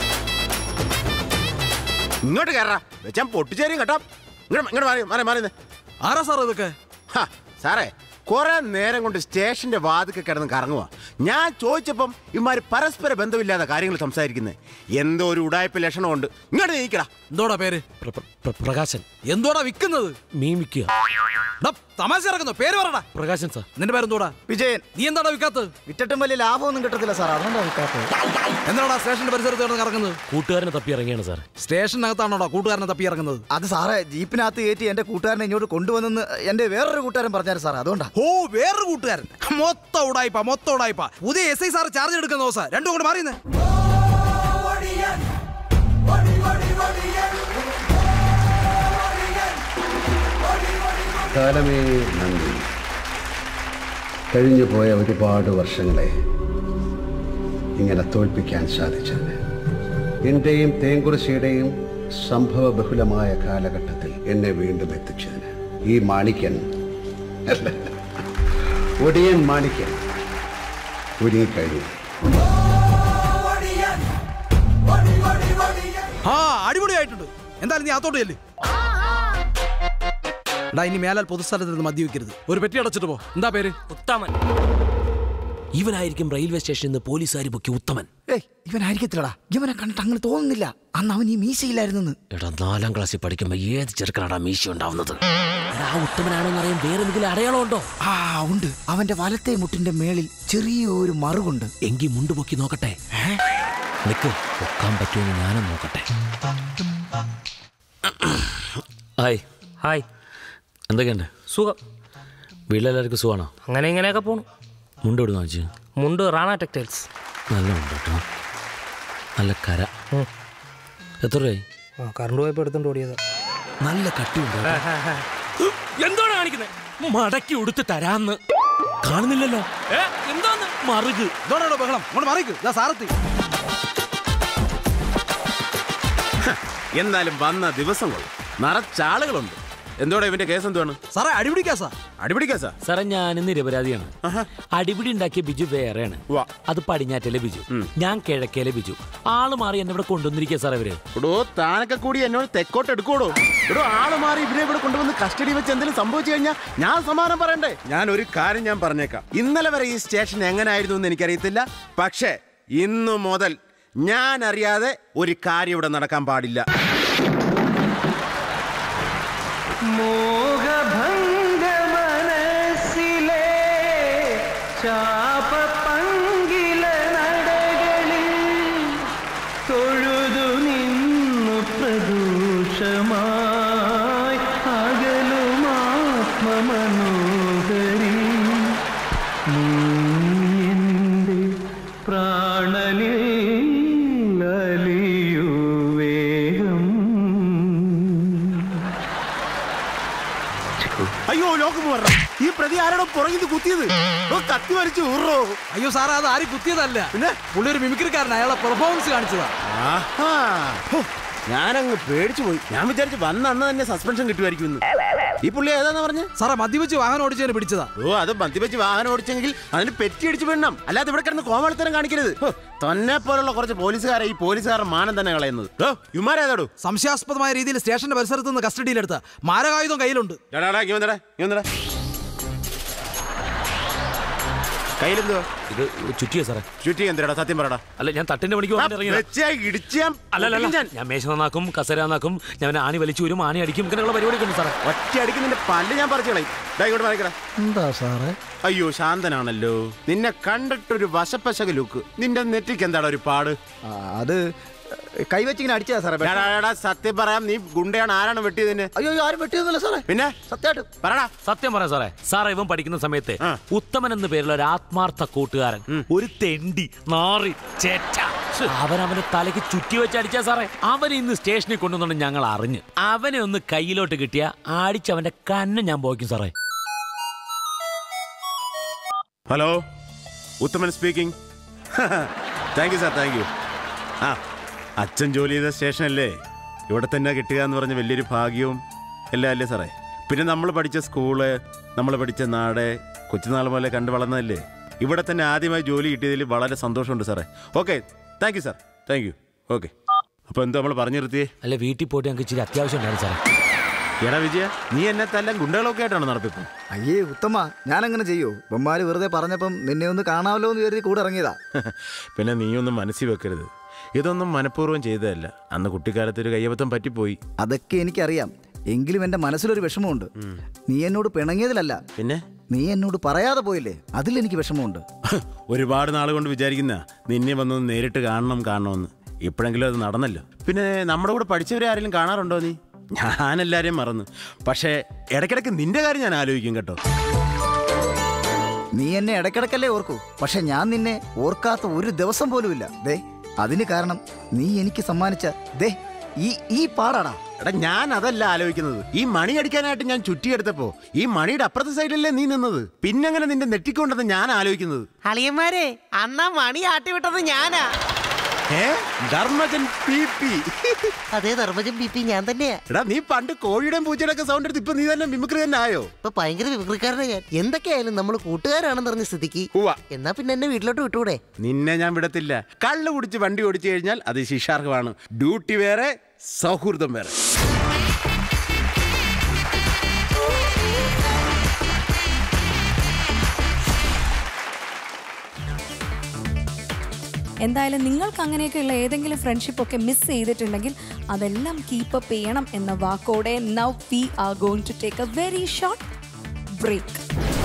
Speaker 8: ഇങ്ങോട്ട് കയറാ വെച്ചാൻ പൊട്ടിച്ചേരും കേട്ടോ ഇങ്ങോട്ട് ഇങ്ങോട്ട് മാറി മാറി മാറി നിന്ന്.
Speaker 7: ആരാ സാർ ഇതൊക്കെ
Speaker 8: ഹാ, സാറേ കുറെ നേരം കൊണ്ട് സ്റ്റേഷന്റെ വാതിക്കെ കിടന്ന് കറങ്ങുക ഞാൻ ചോദിച്ചപ്പം ഇമാര് പരസ്പര ബന്ധമില്ലാത്ത കാര്യങ്ങൾ സംസാരിക്കുന്നത് എന്തോ ഒരു ഉടായ്പ ലക്ഷണമുണ്ട് ഇങ്ങോട്ട് നീക്കടാ
Speaker 7: എന്തോടാ പേര്
Speaker 16: പ്രകാശൻ
Speaker 7: എന്തോടാ വിൽക്കുന്നത്
Speaker 16: മീൻ വിൽക്കുക
Speaker 7: ഡാ, തമാശ ഇറക്കുന്നു പേര് പറടാ
Speaker 16: പ്രകാശൻ സാർ
Speaker 7: നിന്റെ പേരെന്തോടാ
Speaker 11: വിജയൻ
Speaker 7: നീ എന്താടാ വിൽക്കാത്തത്
Speaker 11: വിറ്റിട്ടും വലിയ ലാഭമൊന്നും കിട്ടത്തില്ല സാർ അതുകൊണ്ടാ വിൽക്കാത്തത്
Speaker 7: എന്താടാ സ്റ്റേഷന്റെ പരിസരത്ത് കിടന്ന് കറങ്ങുന്നത്
Speaker 16: കൂട്ടുകാരനെ തപ്പി ഇറങ്ങിയാണ് സാർ
Speaker 7: സ്റ്റേഷനകത്താണോടാ കൂട്ടുകാരനെ തപ്പി ഇറങ്ങുന്നത്
Speaker 11: അത് സാറേ ജീപ്പിനകത്ത് കയറ്റി എന്റെ കൂട്ടുകാരനെ ഇങ്ങോട്ട് കൊണ്ടുവന്നെന്ന് എന്റെ വേറൊരു കൂട്ടുകാരൻ പറഞ്ഞായിരുന്നു സാർ അതുകൊണ്ടാ
Speaker 7: ഓ വേറൊരു കൂട്ടുകാരൻ മൊത്തം ഉടായിപ്പ മൊത്തം ഉടായിപ്പ പുതിയ എസ് ഐ സാർ ചാർജ് എടുക്കുന്ന ദിവസം രണ്ടും കൂടെ മാറിയെന്നേ
Speaker 17: കാലമേ നന്ദി കഴിഞ്ഞു പോയ ഒരുപാട് വർഷങ്ങളെ ഇങ്ങനെ തോൽപ്പിക്കാൻ സാധിച്ചത് എൻ്റെയും തേങ്കുറിശിയുടെയും സംഭവ ബഹുലമായ കാലഘട്ടത്തിൽ എന്നെ വീണ്ടും എത്തിച്ചതിന് ഈ മാണിക്യൻ അല്ല, ഒടിയൻ മാണിക്യൻ ഒരുങ്ങിക്കഴിഞ്ഞു
Speaker 7: ആ അടിപൊളിയായിട്ടുണ്ട് എന്തായാലും നീ അകത്തോട്ട് ചെല്ല് എടാ ഇനി മേലാൽ പൊതുസ്ഥലത്ത് നിന്ന് മദ്യവെക്കരുത് ഒരു പെട്ടി അടച്ചിട്ട് പോ എന്താ പേര്
Speaker 13: ഉത്തമൻ
Speaker 16: ഇവനായിരിക്കും റെയിൽവേ സ്റ്റേഷനിൽ നിന്ന് പോലീസുകാർ പൊക്കി ഉത്തമൻ
Speaker 11: ഏയ് ഇവനായിരിക്കത്തില്ലടാ ഇവനെ കണ്ടിട്ട് അങ്ങനെ തോന്നുന്നില്ല അന്ന് അവൻ ഈ മീശയില്ലായിരുന്നെന്ന്
Speaker 16: എടാ നാലാം ക്ലാസ്സിൽ പഠിക്കുമ്പോ ഏത് ചെറുക്കനാടാ മീശ ഉണ്ടാവുന്നത് എടാ ആ ഉത്തമനാണെന്ന് അറിയാൻ വേറെ എന്തെങ്കിലും അടയാളം ഉണ്ടോ
Speaker 11: ആ ഉണ്ട് അവന്റെ വലത്തെ മുട്ടിന്റെ മേളിൽ ചെറിയൊരു മറുകുണ്ട്
Speaker 16: എങ്കി മുണ്ട് പൊക്കി നോക്കട്ടെ നിക്ക് പൊക്കാൻ പറ്റുമെന്ന് ഞാനും നോക്കട്ടെ ഹായ്
Speaker 13: ഹായ്
Speaker 16: എന്തൊക്കെയുണ്ട്
Speaker 13: സുഖം
Speaker 16: വീട്ടിലെല്ലാവർക്കും സുഖമാണോ
Speaker 13: അങ്ങനെ ഇങ്ങനെയൊക്കെ പോണു
Speaker 16: മുണ്ട് എവിടെ വാങ്ങിച്ചു
Speaker 13: മുണ്ട് റാണ ടെക്സ്റ്റൈൽസ്
Speaker 16: നല്ല മുണ്ട് കേട്ടോ നല്ല കര എത്ര രൂപയായി
Speaker 13: ആ കറണ്ട് പോയപ്പോൾ എടുത്തോണ്ട് ഓടിയതാ
Speaker 16: നല്ല കട്ടിയുണ്ട് കേട്ടോ.
Speaker 13: എന്താണ് കാണിക്കുന്നത്
Speaker 16: മടക്കി ഉടുത്ത് തരാന്ന് കാണുന്നില്ലല്ലോ
Speaker 13: ഏ എന്താന്ന്
Speaker 16: മറുക്
Speaker 7: ഇതോടാണോ ബഹളം അങ്ങോട്ട് മാറിക്ക് ഇതാ സാറത്തി
Speaker 8: എന്നാലും വന്ന ദിവസം കൊള്ളു നിറച്ചാളുകളുണ്ട് എന്തോടെ ഇവന്റെ കേസ് എന്തുവാണ്
Speaker 7: സാറേ അടിപിടി കേസാ
Speaker 8: അടിപിടി കേസാ
Speaker 16: സാറേ ഞാൻ നിരപരാധിയാണ് അടിപിടി ഉണ്ടാക്കിയ ബിജു വേറെയാണ് അത് പടിഞ്ഞാറ്റലെ ബിജു ഞാൻ കിഴക്കേലെ ബിജു ആള് മാറി എന്നെ ഇവിടെ കൊണ്ടുവന്നിരിക്കുക സാറേ ഇവര്
Speaker 8: എടോ താനൊക്കെ കൂടി എന്നോട് തെക്കോട്ട് എടുക്കൂടോ എടോ ആള് മാറി ഇവരെ ഇവിടെ കൊണ്ടുവന്ന് കസ്റ്റഡി വെച്ച് എന്തെങ്കിലും സംഭവിച്ചു കഴിഞ്ഞാൽ ഞാൻ സമാനം പറയണ്ടേ ഞാൻ ഒരു കാര്യം ഞാൻ പറഞ്ഞേക്കാം ഇന്നലെ വരെ ഈ സ്റ്റേഷൻ എങ്ങനായിരുന്നു എന്ന് എനിക്കറിയത്തില്ല പക്ഷേ ഇന്നു മുതൽ ഞാൻ അറിയാതെ ഒരു കാര്യം ഇവിടെ നടക്കാൻ പാടില്ല
Speaker 18: മോഹഭംഗ മനസ്സിലെ ശാപപങ്കില നടകളിൽ തൊഴുതു നിന്നു പ്രദൂഷമായി അകലുമാത്മമനോഹരി നീ എൻ്റെ പ്രാണനിൽ അലിയൂ വേഗം
Speaker 8: അയ്യോ ലോകം പറഞ്ഞ ഈ പ്രതി ആരോടും പുറകിൽ കുത്തിയത് ഓ, കത്തി വലിച്ചു ഊറോ
Speaker 7: അയ്യോ സാറേ അത് ആരും കുത്തിയതല്ല
Speaker 8: പിന്നെ
Speaker 7: പുള്ളി ഒരു മിമിക്രിക്കാരൻ അയാളെ പെർഫോമൻസ് കാണിച്ചതാ
Speaker 8: ആഹാ. ഹോ, ഞാനങ്ങ് പേടിച്ചു പോയി ഞാൻ വിചാരിച്ചു വന്ന അന്ന് തന്നെ സസ്പെൻഷൻ കിട്ടുമായിരിക്കും ഇന്ന്. ഈ പുള്ളി ഏതാന്ന് പറഞ്ഞ്
Speaker 7: സാറേ മദ്യപിച്ച് വാഹനം ഓടിച്ചതിന് പിടിച്ചതാ
Speaker 8: ഓ അത് മദ്യപിച്ച് വാഹനം ഓടിച്ചെങ്കിൽ അതിന് പെറ്റി അടിച്ചു വിടണം അല്ലാതെ ഇവിടെ കിടന്ന് കോമാളിത്തരം കാണിക്കരുത് ഹോ, തന്നെ പോലുള്ള കുറച്ച് പോലീസുകാരെ ഈ പോലീസുകാരുടെ മാനം തന്നെ കളയുന്നത് ഓ ഇമാരേതാടോ
Speaker 7: സംശയാസ്പദമായ രീതിയിൽ സ്റ്റേഷന്റെ പരിസരത്ത് നിന്ന് കസ്റ്റഡിയിലെടുത്ത മാരകായുധം കയ്യിലുണ്ട്
Speaker 3: കയ്യിലെന്തോ
Speaker 16: ഇത് ചുറ്റിയോ സാറേ
Speaker 3: ചുറ്റി എന്തിനാടാ സത്യം പറയടാ
Speaker 16: അല്ല ഞാൻ തട്ടിന്റെ പണിക്ക് പോകാൻ ഇറങ്ങിയതാ.
Speaker 3: വെച്ചാ ഇടിച്ചാ
Speaker 16: അല്ല അല്ല, അല്ല ഞാൻ മേശ നന്നാക്കും കസര നന്നാക്കും ഞാൻ ആണി വലിച്ചു വരും ആണി അടിക്കും ഇങ്ങനെയുള്ള പരിപാടിയൊക്കെ ഉണ്ട് സാറേ
Speaker 3: ഒറ്റ അടിക്ക് നിന്റെ പല്ല് ഞാൻ പറിച്ചു കളയും ദാ ഇങ്ങോട്ട് വായിക്കടാ
Speaker 11: എന്താ സാറേ
Speaker 3: അയ്യോ ശാന്തനാണല്ലോ നിന്നെ കണ്ടിട്ടൊരു വശപ്പശക ലുക്ക് നിന്റെ നെറ്റിക്ക് എന്താടാ ഒരു പാട്
Speaker 11: അത് കൈവച്ചിങ്ങനെ അടിച്ചതാ സാറേ
Speaker 3: എടാ, എടാ, സത്യം പറയാം നീ ഗുണ്ടയാണ് ആരാണ് വെട്ടിയതിന്
Speaker 11: അയ്യോ ആരും വെട്ടിയൊന്നുമില്ല സാറേ
Speaker 3: പിന്നെ
Speaker 11: സത്യമായിട്ട്
Speaker 3: പറടാ
Speaker 16: സത്യം പറയാം സാറേ സാറേ ഇവൻ പഠിക്കുന്ന സമയത്ത് ഉത്തമൻ എന്ന പേരുള്ള ഒരു ആത്മാർത്ഥ കൂട്ടുകാരൻ ഒരു തെണ്ടി നാറി ചേറ്റ അവൻ അവന്റെ തലയ്ക്ക് ചുറ്റി വെച്ച് അടിച്ചാ സാറേ അവനെ ഇന്ന് സ്റ്റേഷനിൽ കൊണ്ടുവന്നു ഞങ്ങൾ അറിഞ്ഞ് അവനെ ഒന്ന് കയ്യിലോട്ട് കിട്ടിയ അടിച്ച് അവന്റെ കണ്ണ് ഞാൻ പോയിക്കും സാറേ
Speaker 3: hello Uthaman speaking thank you sir thank you ആ അച്ഛൻ ജോലി ചെയ്ത സ്റ്റേഷനല്ലേ ഇവിടെ തന്നെ കിട്ടുക എന്ന് പറഞ്ഞ വലിയൊരു ഭാഗ്യവും എല്ലാം അല്ലേ സാറേ പിന്നെ നമ്മൾ പഠിച്ച സ്കൂള് നമ്മൾ പഠിച്ച നാട് കൊച്ചുനാൾ മുതലേ കണ്ടു വളർന്നതല്ലേ ഇവിടെ തന്നെ ആദ്യമായി ജോലി കിട്ടിയതിൽ വളരെ സന്തോഷമുണ്ട് സാറേ okay thank you sir thank you okay അപ്പോൾ എന്താ നമ്മൾ പറഞ്ഞു നിർത്തിയേ
Speaker 16: അല്ല വീട്ടിൽ പോയിട്ട് ഞങ്ങൾക്ക് ഇച്ചിരി അത്യാവശ്യം ഉണ്ടായിരുന്നു സാറേ
Speaker 3: എടാ വിജയ നീ എന്നെ തല്ലാൻ ഗുണ്ടകളൊക്കെ ആയിട്ടാണ് നടപ്പിപ്പം
Speaker 11: അയ്യേ ഉത്തമ ഞാനങ്ങനെ ചെയ്യൂ ബൊമ്മാര് വെറുതെ പറഞ്ഞപ്പം നിന്നെ ഒന്ന് കാണാമല്ലോ എന്ന് കരുതി കൂടെ ഇറങ്ങിയതാ
Speaker 3: പിന്നെ നീയൊന്നും മനസ്സിൽ വെക്കരുത് ഇതൊന്നും മനഃപൂർവ്വം ചെയ്തതല്ല അന്ന് കുട്ടിക്കാലത്ത് ഒരു കയ്യബദ്ധം പറ്റിപ്പോയി
Speaker 11: അതൊക്കെ എനിക്കറിയാം എങ്കിലും എന്റെ മനസ്സിലൊരു വിഷമമുണ്ട് നീ എന്നോട് പിണങ്ങിയതിലല്ല
Speaker 3: പിന്നെ
Speaker 11: നീ എന്നോട് പറയാതെ പോയില്ലേ അതിൽ എനിക്ക് വിഷമമുണ്ട്
Speaker 3: ഒരുപാട് നാൾ കൊണ്ട് വിചാരിക്കുന്ന നിന്നെ വന്നൊന്ന് നേരിട്ട് കാണണം കാണണമെന്ന് ഇപ്പോഴെങ്കിലും അത് നടന്നല്ലോ പിന്നെ നമ്മുടെ കൂടെ പഠിച്ചവരെ ആരെങ്കിലും കാണാറുണ്ടോ നീ ഞാൻ എല്ലാവരെയും മറന്നു പക്ഷേ ഇടയ്ക്കിടയ്ക്ക് നിന്റെ കാര്യം ഞാൻ ആലോചിക്കും കേട്ടോ
Speaker 11: നീ എന്നെ ഇടയ്ക്കിടയ്ക്കല്ലേ ഓർക്കൂ പക്ഷെ ഞാൻ നിന്നെ ഓർക്കാത്ത ഒരു ദിവസം പോലുമില്ല ദേ അതിന് കാരണം നീ എനിക്ക് സമ്മാനിച്ച ദേ ഈ ഈ പാടാടാ
Speaker 3: എടാ ഞാൻ അതല്ല ആലോചിക്കുന്നത് ഈ മണി അടിക്കാനായിട്ട് ഞാൻ ചുറ്റിയെടുത്തപ്പോ ഈ മണിയുടെ അപ്പുറത്തെ സൈഡിലല്ലേ നീ നിന്നത് പിന്നെങ്ങനെ നിന്റെ നെറ്റിക്കൊണ്ടെന്ന് ഞാൻ ആലോചിക്കുന്നത്
Speaker 8: അളിയന്മാരെ അന്നാ മണി ആട്ടി വിട്ടത് ഞാനാ
Speaker 3: ഏ ധർമ്മജൻ പി പി
Speaker 15: അതേ ധർമ്മജൻ ബി പി ഞാൻ തന്നെയാ
Speaker 3: എടാ നീ പണ്ട് കോഴിയുടെയും പൂച്ചയുടെ ഒക്കെ സൗണ്ട് എടുത്ത് ഇപ്പൊ നീ തന്നെ മിമിക്രി തന്നെ ആയോ
Speaker 15: ഇപ്പൊ ഭയങ്കര വിക്രിക്കാരനാ ഞാൻ എന്തൊക്കെയായാലും നമ്മൾ കൂട്ടുകാരാണെന്ന് പറഞ്ഞ സ്ഥിതിക്ക് എന്നാ പിന്നെ എന്നെ വീട്ടിലോട്ട് വിട്ടൂടെ
Speaker 3: നിന്നെ ഞാൻ വിടത്തില്ല കള്ളു കുടിച്ച് വണ്ടി ഓടിച്ചു കഴിഞ്ഞാൽ അത് ശിക്ഷാർഹമാണ് ഡ്യൂട്ടി വേറെ സൗഹൃദം വേറെ
Speaker 2: എന്തായാലും നിങ്ങൾക്ക് അങ്ങനെയൊക്കെയുള്ള ഏതെങ്കിലും ഫ്രണ്ട്ഷിപ്പ് ഒക്കെ മിസ് ചെയ്തിട്ടുണ്ടെങ്കിൽ അതെല്ലാം കീപ്പ് അപ്പ് ചെയ്യണം എന്ന വാക്കോടെ now we are going to take a very short break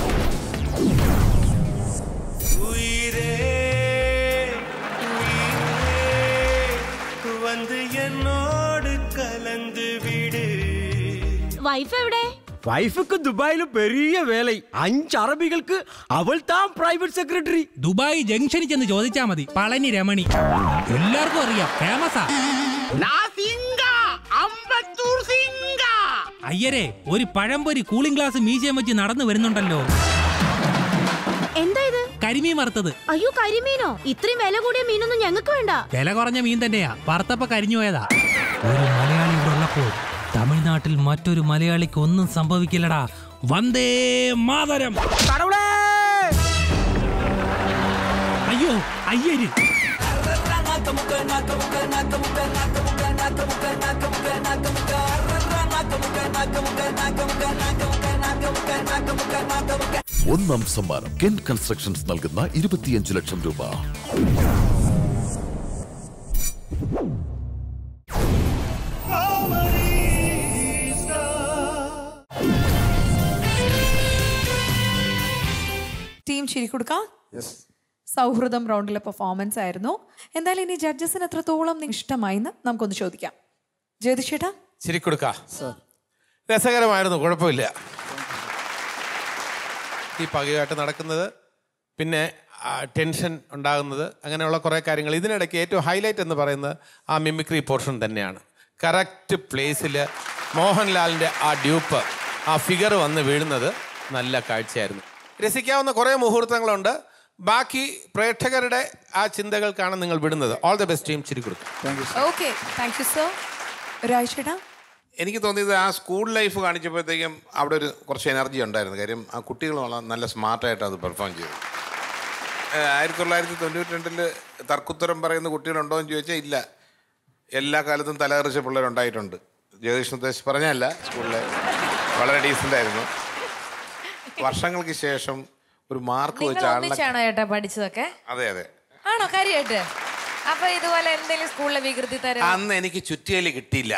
Speaker 18: வந்து என்னோடு கலந்து விடு
Speaker 19: വൈഫ് എവിടെ
Speaker 20: വൈഫുക്ക് ദുബായിൽ പെരിയ വേല അഞ്ച് അറബികൾക്ക് അവൾ താൻ പ്രൈവറ്റ് സെക്രട്ടറി
Speaker 21: ദുബായ് ജംഗ്ഷനിൽ ചെന്ന് ചോദിച്ചാ മതി പളനി രമണി എല്ലാവർക്കും അറിയാം ഫേമസാ അയ്യരെ ഒരു പഴംപൊരി കൂളിംഗ് ഗ്ലാസ് മീശയം വെച്ച് നടന്നു വരുന്നുണ്ടല്ലോ
Speaker 19: എന്താ ഇത്
Speaker 21: കരിമീൻ വറുത്തത്
Speaker 19: അയ്യോ കരിമീനോ ഇത്രയും വില കൂടിയ മീനൊന്നും ഞങ്ങൾക്ക് വേണ്ട
Speaker 21: വില കുറഞ്ഞ മീൻ തന്നെയാ വറുത്തപ്പ കരിഞ്ഞു പോയതാ ഒരു മലയാളി ഇവിടെ ഉള്ളപ്പോൾ തമിഴ്നാട്ടിൽ മറ്റൊരു മലയാളിക്ക് ഒന്നും സംഭവിക്കില്ലടാ വന്ദേ മാതരം അയ്യോ അയ്യര്
Speaker 22: ഒന്നാം സമ്മാനം കെൻ കൺസ്ട്രക്ഷൻസ് നൽകുന്ന ഇരുപത്തിയഞ്ച് ലക്ഷം രൂപ
Speaker 2: ടീം ചിരിക്കൊടുക്ക സൗഹൃദം റൗണ്ടിലെ പെർഫോമൻസ് ആയിരുന്നു എന്തായാലും ഇനി ജഡ്ജസിന് എത്രത്തോളം നിങ്ങൾക്ക് ഇഷ്ടമായിന്ന് നമുക്കൊന്ന് ചോദിക്കാം ജ്യോതിഷേട്ടാ
Speaker 3: ചിരിക്കൊടുക്ക രസകരമായിരുന്നു കുഴപ്പമില്ല ഈ പകയായിട്ട് നടക്കുന്നത് പിന്നെ ആ, ടെൻഷൻ ഉണ്ടാകുന്നത് അങ്ങനെയുള്ള കുറേ കാര്യങ്ങൾ ഇതിനിടയ്ക്ക് ഏറ്റവും ഹൈലൈറ്റ് എന്ന് പറയുന്നത് ആ മിമിക്രി പോർഷൻ തന്നെയാണ് കറക്റ്റ് പ്ലേസിൽ മോഹൻലാലിൻ്റെ ആ ഡ്യൂപ്പ് ആ ഫിഗർ വന്ന് വീഴുന്നത് നല്ല കാഴ്ചയായിരുന്നു രസിക്കാവുന്ന കുറേ മുഹൂർത്തങ്ങളുണ്ട് ബാക്കി പ്രേക്ഷകരുടെ ആ ചിന്തകൾക്കാണ് നിങ്ങൾ വിടുന്നത് ഓൾ ദ ബെസ്റ്റ് ടീം ചിരി കൊടുക്കും
Speaker 2: ഓക്കെ താങ്ക് യു സർ രാജേട്ടാ
Speaker 6: എനിക്ക് തോന്നിയത് ആ സ്കൂൾ ലൈഫ് കാണിച്ചപ്പോഴത്തേക്കും അവിടെ ഒരു കുറച്ച് എനർജി ഉണ്ടായിരുന്നു കാര്യം ആ കുട്ടികൾ വളരെ നല്ല സ്മാർട്ടായിട്ട് അത് പെർഫോം ചെയ്തു ഏഹ് ആയിരത്തി തൊള്ളായിരത്തി തൊണ്ണൂറ്റി രണ്ടില് തർക്കുത്തരം പറയുന്ന കുട്ടികളുണ്ടോ എന്ന് ചോദിച്ചാൽ ഇല്ല എല്ലാ കാലത്തും തലകറിച്ച പിള്ളേരുണ്ടായിട്ടുണ്ട് ജഗദീഷ് നിർദ്ദേശ് പറഞ്ഞല്ല സ്കൂളിലെ വളരെ ഡീസൻ്റ് ആയിരുന്നു വർഷങ്ങൾക്ക് ശേഷം ഒരു മാർക്ക് വെച്ച
Speaker 4: നിങ്ങൾ
Speaker 6: ആളിനെ
Speaker 4: ഒന്നിച്ചാണോ ചേട്ടാ പഠിച്ചതൊക്കെ
Speaker 6: അതെ അതെ
Speaker 4: ആണോ കാര്യമായിട്ട് അപ്പൊ ഇതുപോലെ എന്തെങ്കിലും സ്കൂളിലെ വികൃതി തരം
Speaker 6: അന്ന് എനിക്ക് ചുറ്റിയലി കിട്ടിയില്ല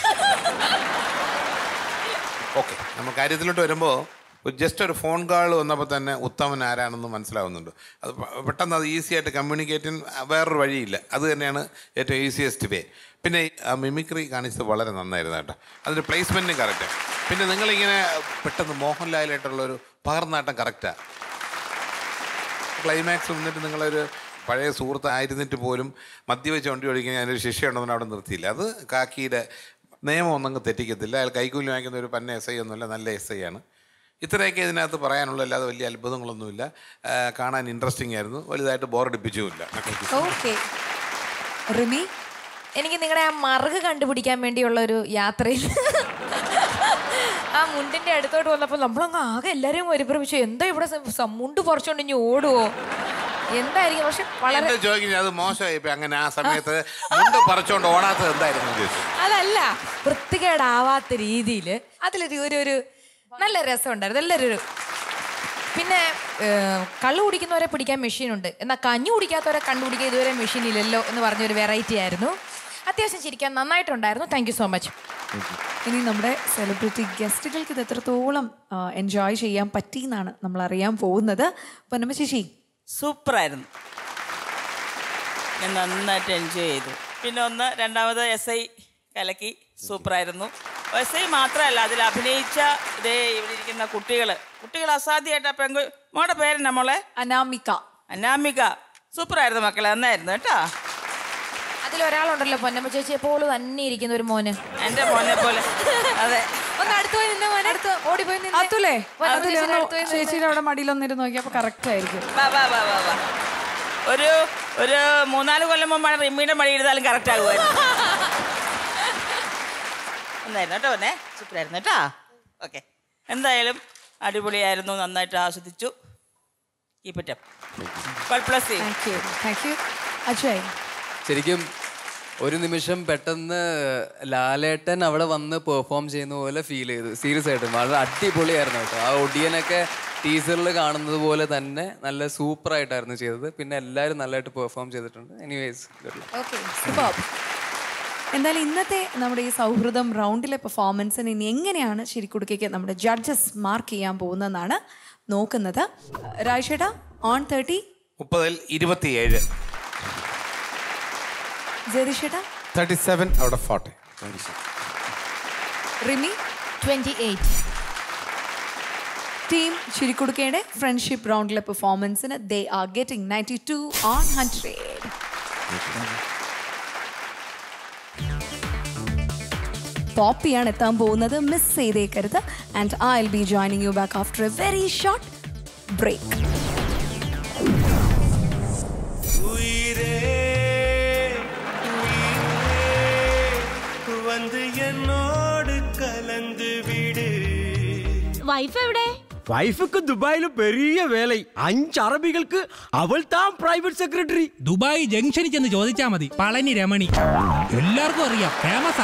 Speaker 6: ഓക്കെ നമ്മൾ കാര്യത്തിലോട്ട് വരുമ്പോൾ ജസ്റ്റ് ഒരു ഫോൺ കോൾ വന്നപ്പോൾ തന്നെ ഉത്തമൻ ആരാണെന്ന് മനസ്സിലാവുന്നുണ്ട് അത് പ- പെട്ടെന്ന് അത് ഈസി ആയിട്ട് കമ്മ്യൂണിക്കേറ്റ് വേറൊരു വഴിയില്ല അത് തന്നെയാണ് ഏറ്റവും ഈസിയസ്റ്റ് വേ പിന്നെ ആ മിമിക്രി കാണിച്ചത് വളരെ നന്നായിരുന്നു കേട്ടോ അതിൻ്റെ പ്ലേസ്മെൻറ്റും കറക്റ്റാണ് പിന്നെ നിങ്ങളിങ്ങനെ പെട്ടെന്ന് മോഹൻലാലായിട്ടുള്ളൊരു പകർന്നാട്ടം കറക്റ്റാണ് ക്ലൈമാക്സ് വന്നിട്ട് നിങ്ങളൊരു പഴയ സുഹൃത്തായിരുന്നിട്ട് പോലും മദ്യവെച്ച് വണ്ടി ഓടിക്കുന്ന അതിനൊരു ശിക്ഷയുണ്ടെന്ന് അവിടെ നിർത്തിയില്ല അത് കാക്കിയുടെ നിയമം ഒന്നും തെറ്റിക്കത്തില്ല അയാൾ കൈക്കൂലി വാങ്ങിക്കുന്ന ഒരു പന്ന എസ് ഐ ഒന്നുമല്ല നല്ല എസ് ഐ ആണ് ഇത്രയൊക്കെ ഇതിനകത്ത് പറയാനുള്ള അല്ലാതെ വലിയ അത്ഭുതങ്ങളൊന്നുമില്ല ആ, കാണാൻ ഇൻട്രസ്റ്റിംഗ് ആയിരുന്നു വലുതായിട്ട് ബോറടിപ്പിച്ചുമില്ല
Speaker 4: ഓക്കെ റിമി എനിക്ക് നിങ്ങളുടെ ആ മറുക് കണ്ടുപിടിക്കാൻ വേണ്ടിയുള്ള ഒരു യാത്രയിൽ ആ മുണ്ടിന്റെ അടുത്തോട്ട് വന്നപ്പോൾ നമ്മളങ്ങ് ആകെ എല്ലാവരും പരിഭ്രമിച്ചു എന്താ ഇവിടെ സം- സം- മുണ്ട് പറിച്ചോണ്ട് ഇനി ഓടുവോ എന്തായിരിക്കും പക്ഷെ വളരെ
Speaker 6: എന്റെ ചോദിക്കുന്നത് അത് മോശമായി ഇപ്പൊ അങ്ങനെ ആ സമയത്ത് മുണ്ട് പറിച്ചോണ്ട് ഓടാത്തത് എന്തായിരുന്നു എന്ന് ചോദിച്ചു
Speaker 4: അതല്ല വൃത്തികേടാവാത്ത രീതിയിൽ അതിലൊരു ഒരു ഒരു നല്ല രസമുണ്ടായിരുന്നു നല്ലൊരു പിന്നെ ഏഹ്, കള്ള് കുടിക്കുന്നവരെ പിടിക്കാൻ മെഷീനുണ്ട് എന്നാൽ കഞ്ഞി കുടിക്കാത്തവരെ കണ്ടുപിടിക്കാൻ ഇതുവരെ മെഷീൻ ഇല്ലല്ലോ എന്ന് പറഞ്ഞൊരു വെറൈറ്റി ആയിരുന്നു അത്യാവശ്യം ചിരിക്കാൻ നന്നായിട്ടുണ്ടായിരുന്നു താങ്ക് യു സോ മച്ച്
Speaker 2: ഇനി നമ്മുടെ സെലിബ്രിറ്റി ഗസ്റ്റുകൾക്ക് ഇത് എത്രത്തോളം എൻജോയ് ചെയ്യാൻ പറ്റി എന്നാണ് നമ്മൾ അറിയാൻ പോകുന്നത് പൊന്നമ്മ ചേച്ചി
Speaker 5: സൂപ്പറായിരുന്നു ഞാൻ നന്നായിട്ട് എൻജോയ് ചെയ്തു പിന്നെ ഒന്ന് രണ്ടാമത് എസ് ഐ കലക്കി സൂപ്പറായിരുന്നു എസ് ഐ മാത്രമല്ല അതിൽ അഭിനയിച്ച ഇതേ ഇവിടെ ഇരിക്കുന്ന കുട്ടികൾ കുട്ടികൾ അസാധ്യമായിട്ട് പെങ്കു മോടെ പേരെന്നാ മോളെ
Speaker 2: അനാമിക
Speaker 5: അനാമിക സൂപ്പറായിരുന്നു മക്കളെ നന്നായിരുന്നു കേട്ടോ
Speaker 4: അതിലൊരാളുണ്ടല്ലോ പൊന്നമ്മ ചേച്ചിയെ പോലെ തന്നെ ഇരിക്കുന്ന ഒരു മോന്
Speaker 5: എൻ്റെ മോനെ പോലെ അതെ
Speaker 4: ഒന്ന് അടുത്ത് പോയി നിന്നെ മോനെ അടുത്ത് ഓടിപ്പോയി നിന്നെ.
Speaker 2: അതുലേ
Speaker 4: പൊന്നമ്മ
Speaker 2: അതുലേ
Speaker 4: ചേച്ചിയുടെ
Speaker 2: ഒന്ന്
Speaker 4: അടുത്ത് പോയി നിന്നെ.
Speaker 2: ചേച്ചിയുടെ അവിടെ മടിയിലൊന്നിരുന്ന് നോക്കിയപ്പോ കറക്റ്റ് ആയിരിക്കും
Speaker 5: വാ വാ വാ വാ വാ ഒരു ഒരു മൂന്നാല് കൊല്ലം മുമ്പാണ് റിമ്മിയുടെ മഴ എഴുതാലും കറക്റ്റ് ആകുമായിരുന്നു എന്തായിരുന്നു കേട്ടോ പിന്നെ സൂപ്പറായിരുന്നു കേട്ടോ ഓക്കെ എന്തായാലും അടിപൊളിയായിരുന്നു നന്നായിട്ട് ആസ്വദിച്ചു keep it up plus
Speaker 2: thank you thank you Ajay
Speaker 23: ശരിക്കും ഒരു നിമിഷം പെട്ടെന്ന് ലാലേട്ടൻ അവിടെ വന്ന് പെർഫോം ചെയ്യുന്ന പോലെ ഫീൽ ചെയ്തു സീരിയസ് ആയിട്ടും വളരെ അടിപൊളിയായിരുന്നു കേട്ടോ ആ ഒടിയനൊക്കെ ടീസറിൽ കാണുന്നത് പോലെ തന്നെ നല്ല സൂപ്പർ ആയിട്ടായിരുന്നു ചെയ്തത് പിന്നെ എല്ലാവരും നല്ലതായിട്ട് പെർഫോം ചെയ്തിട്ടുണ്ട് എനിവേസ്
Speaker 2: ഓക്കെ സൂപ്പർ എന്തായാലും ഇന്നത്തെ നമ്മുടെ ഈ സൗഹൃദം റൗണ്ടിലെ പെർഫോമൻസിന് ഇനി എങ്ങനെയാണ് ശരിക്കുടുക്കയ്ക്ക് നമ്മുടെ ജഡ്ജസ് മാർക്ക് ചെയ്യാൻ പോകുന്നതെന്നാണ് നോക്കുന്നത് രാജേട്ടാ ഓൺ തേർട്ടി
Speaker 6: മുപ്പതിൽ ഇരുപത്തിയേഴ്
Speaker 2: ജയതിഷേട്ടാ
Speaker 3: thirty seven out of forty
Speaker 2: Rimi
Speaker 4: twenty eight
Speaker 2: team ചിരിക്കുടുക്കയുടെ ഫ്രണ്ട്ഷിപ്പ് റൗണ്ടിലെ പെർഫോമൻസിന് they are getting ninety two on hundred പോപ്പിയാണ് എത്താൻ പോകുന്നത് മിസ് ചെയ്തേക്കരുത് and I will be joining you back after a very short break
Speaker 18: உயிரே உயிரே வந்து என்னோடு கலந்து விடு
Speaker 19: വൈഫ് എവിടെ
Speaker 20: വൈഫുക്ക് ദുബായിൽ പെരിയ വേല അഞ്ച് അറബികൾക്ക് അവൾ താൻ പ്രൈവറ്റ് സെക്രട്ടറി
Speaker 21: ദുബായ് ജംഗ്ഷനിൽ ചെന്ന് ചോദിച്ചാ മതി പളനി രമണി എല്ലാവർക്കും അറിയാം ഫേമസാ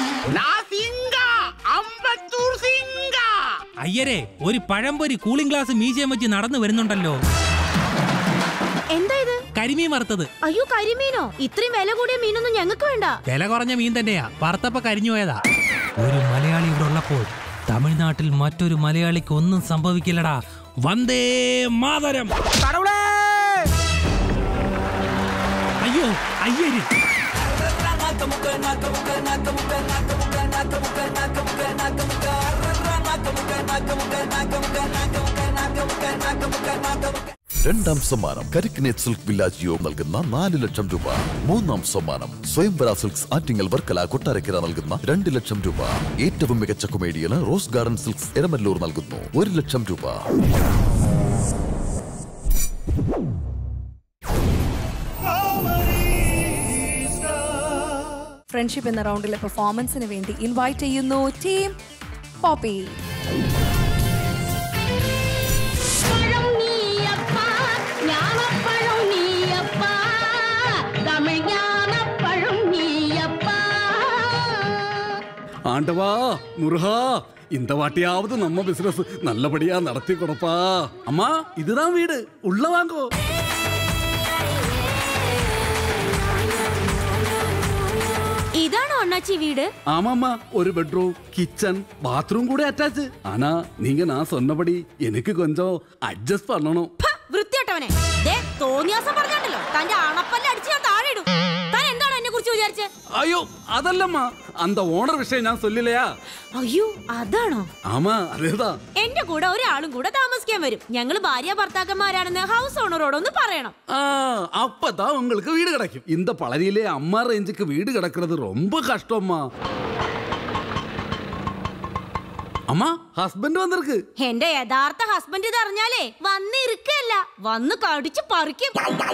Speaker 21: അയ്യരെ ഒരു പഴംപൊരി കൂളിംഗ് ഗ്ലാസ് മീശയം വെച്ച് നടന്നു വരുന്നുണ്ടല്ലോ
Speaker 19: എന്താ ഇത്
Speaker 21: കരിമീൻ വറുത്തത്
Speaker 19: അയ്യോ കരിമീനോ ഇത്രയും വില കൂടിയ മീനൊന്നും ഞങ്ങൾക്ക് വേണ്ട
Speaker 21: വില കുറഞ്ഞ മീൻ തന്നെയാ വറുത്തപ്പ കരിഞ്ഞു പോയതാ ഒരു മലയാളി ഇവിടെ ഉള്ളപ്പോൾ തമിഴ്നാട്ടിൽ മറ്റൊരു മലയാളിക്ക് ഒന്നും സംഭവിക്കില്ലടാ വന്ദേ മാതരം അയ്യോ അയ്യര്
Speaker 22: രണ്ടാം സമ്മാനം കരിക്കിനേറ്റ് സിൽക്ക് വില്ലാജ് യോ നൽകുന്ന നാല് ലക്ഷം രൂപ മൂന്നാം സമ്മാനം സ്വയംവര സിൽക്സ് ആറ്റിങ്ങൽ വർക്കല കൊട്ടാരക്കര നൽകുന്ന രണ്ട് ലക്ഷം രൂപ ഏറ്റവും മികച്ച കൊമേഡിയന് റോസ് ഗാർഡൻ സിൽക്സ് എരമല്ലൂർ നൽകുന്നു ഒരു ലക്ഷം രൂപ
Speaker 2: ഫ്രണ്ട്ഷിപ്പ് എന്ന റൗണ്ടിലെ പെർഫോമൻസിന് വേണ്ടി ഇൻവൈറ്റ് ചെയ്യുന്നു ടീം പോപ്പി
Speaker 24: ஞானப்பழம் நீயப்பா தமிழ் ஞானப்பழம் நீயப்பா
Speaker 9: ஆண்டவா முருகா இந்த வாட்டியாவது நம்ம பிசினஸ் நல்லபடியா நடத்தி கொடுப்பா அம்மா இதுதான் வீடு உள்ள வாங்கோ
Speaker 19: ഇതാണോ അണ്ണാച്ചി വീട്
Speaker 9: ஆமாம்மா ஒரு பெட்ரூம் கிச்சன் பாத்ரூம் கூட அட்டாச் ஆனா நீங்க நான் சொன்னபடி எனக்கு கொஞ்சம் அட்ஜஸ்ட் பண்ணணும்
Speaker 19: ഫ, വൃത്തികെട്ടവനെ ദേ തോന്നിയാസം പറഞ്ഞാണ്ടല്ലോ തന്റെ അണപ്പല്ല അടിച്ച് ഞാൻ താഴെ ഇടും താൻ എന്താണ് എന്നെ കുറിച്ച് വിചാരിച്ചേ
Speaker 9: ஐயோ அதல்லம்மா அந்த ஓனர் விஷயம் நான் சொல்லலையா
Speaker 19: അയ്യോ അതാണോ
Speaker 9: ஆமா அதேதான்
Speaker 19: എന്റെ കൂടെ ഒരാളും കൂടെ താമസിക്കാൻ വരും ഞങ്ങൾ ഭാര്യ ഭർത്താക്കന്മാരാണെന്ന് ഹൗസ് ഓണറോടൊന്ന് പറയണം
Speaker 9: ஆ, அப்பதான் உங்களுக்கு வீடு கிடைக்கும் இந்த பழனியிலே அம்மா ரேஞ்சுக்கு வீடு கிடக்கிறது ரொம்ப கஷ்டம்மா அம்மா ஹஸ்பண்ட் வந்திருக்கு
Speaker 19: എന്റെ യഥാർത്ഥ ഹസ്ബൻഡ് ഇത് അറിഞ്ഞാലേ വന്ന് ഇരിക്കല്ല വന്ന് കടിച്ച് പറിക്കും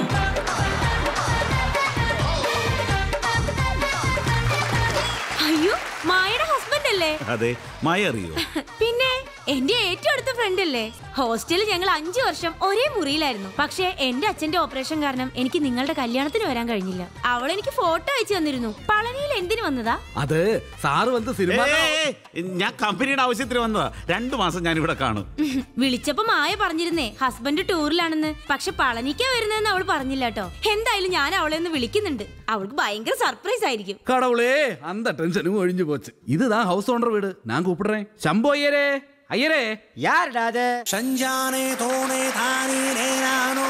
Speaker 19: അയ്യോ മായയുടെ ഹസ്ബൻഡ് അല്ലേ
Speaker 10: അതെ മായ അറിയോ
Speaker 19: പിന്നെ എന്റെ ഏറ്റവും അടുത്ത ഫ്രണ്ട് അല്ലേ ഹോസ്റ്റലിൽ ഞങ്ങൾ അഞ്ചു വർഷം ഒരേ മുറിയിലായിരുന്നു പക്ഷേ എന്റെ അച്ഛന്റെ ഓപ്പറേഷൻ കാരണം എനിക്ക് നിങ്ങളുടെ കല്യാണത്തിന് വരാൻ കഴിഞ്ഞില്ല അവൾ എനിക്ക് ഫോട്ടോ അയച്ചു തന്നിരുന്നു പളനിയിൽ എന്തിനു വന്നതാ
Speaker 9: അത് സാറ് വന്ന് സിനിമ
Speaker 10: ഞാൻ കമ്പനിയുടെ ആവശ്യത്തിന് വന്നതാ രണ്ടു മാസം ഞാൻ ഇവിടെ കാണും
Speaker 19: വിളിച്ചപ്പോ മായ പറഞ്ഞിരുന്നേ ഹസ്ബൻഡ് ടൂറിലാണെന്ന് പക്ഷെ പളനിക്കാ വരുന്നതെന്ന് അവൾ പറഞ്ഞില്ല കേട്ടോ എന്തായാലും ഞാൻ അവളെ ഒന്ന് വിളിക്കുന്നുണ്ട് അവൾക്ക് ഭയങ്കര സർപ്രൈസ് ആയിരിക്കും
Speaker 9: கடவுளே அந்த டென்ஷனும் ஒழிஞ்சு போச்சு இதுதான் ஹவுஸ் ஓனர் வீடு நான் கூப்பிடுறேன் சம்போ ஐயரே ஐயரே
Speaker 20: யாருடா அது
Speaker 12: ಸಂಜಾನೆ ತೋಣೆ ತಾನೇ ನಾನು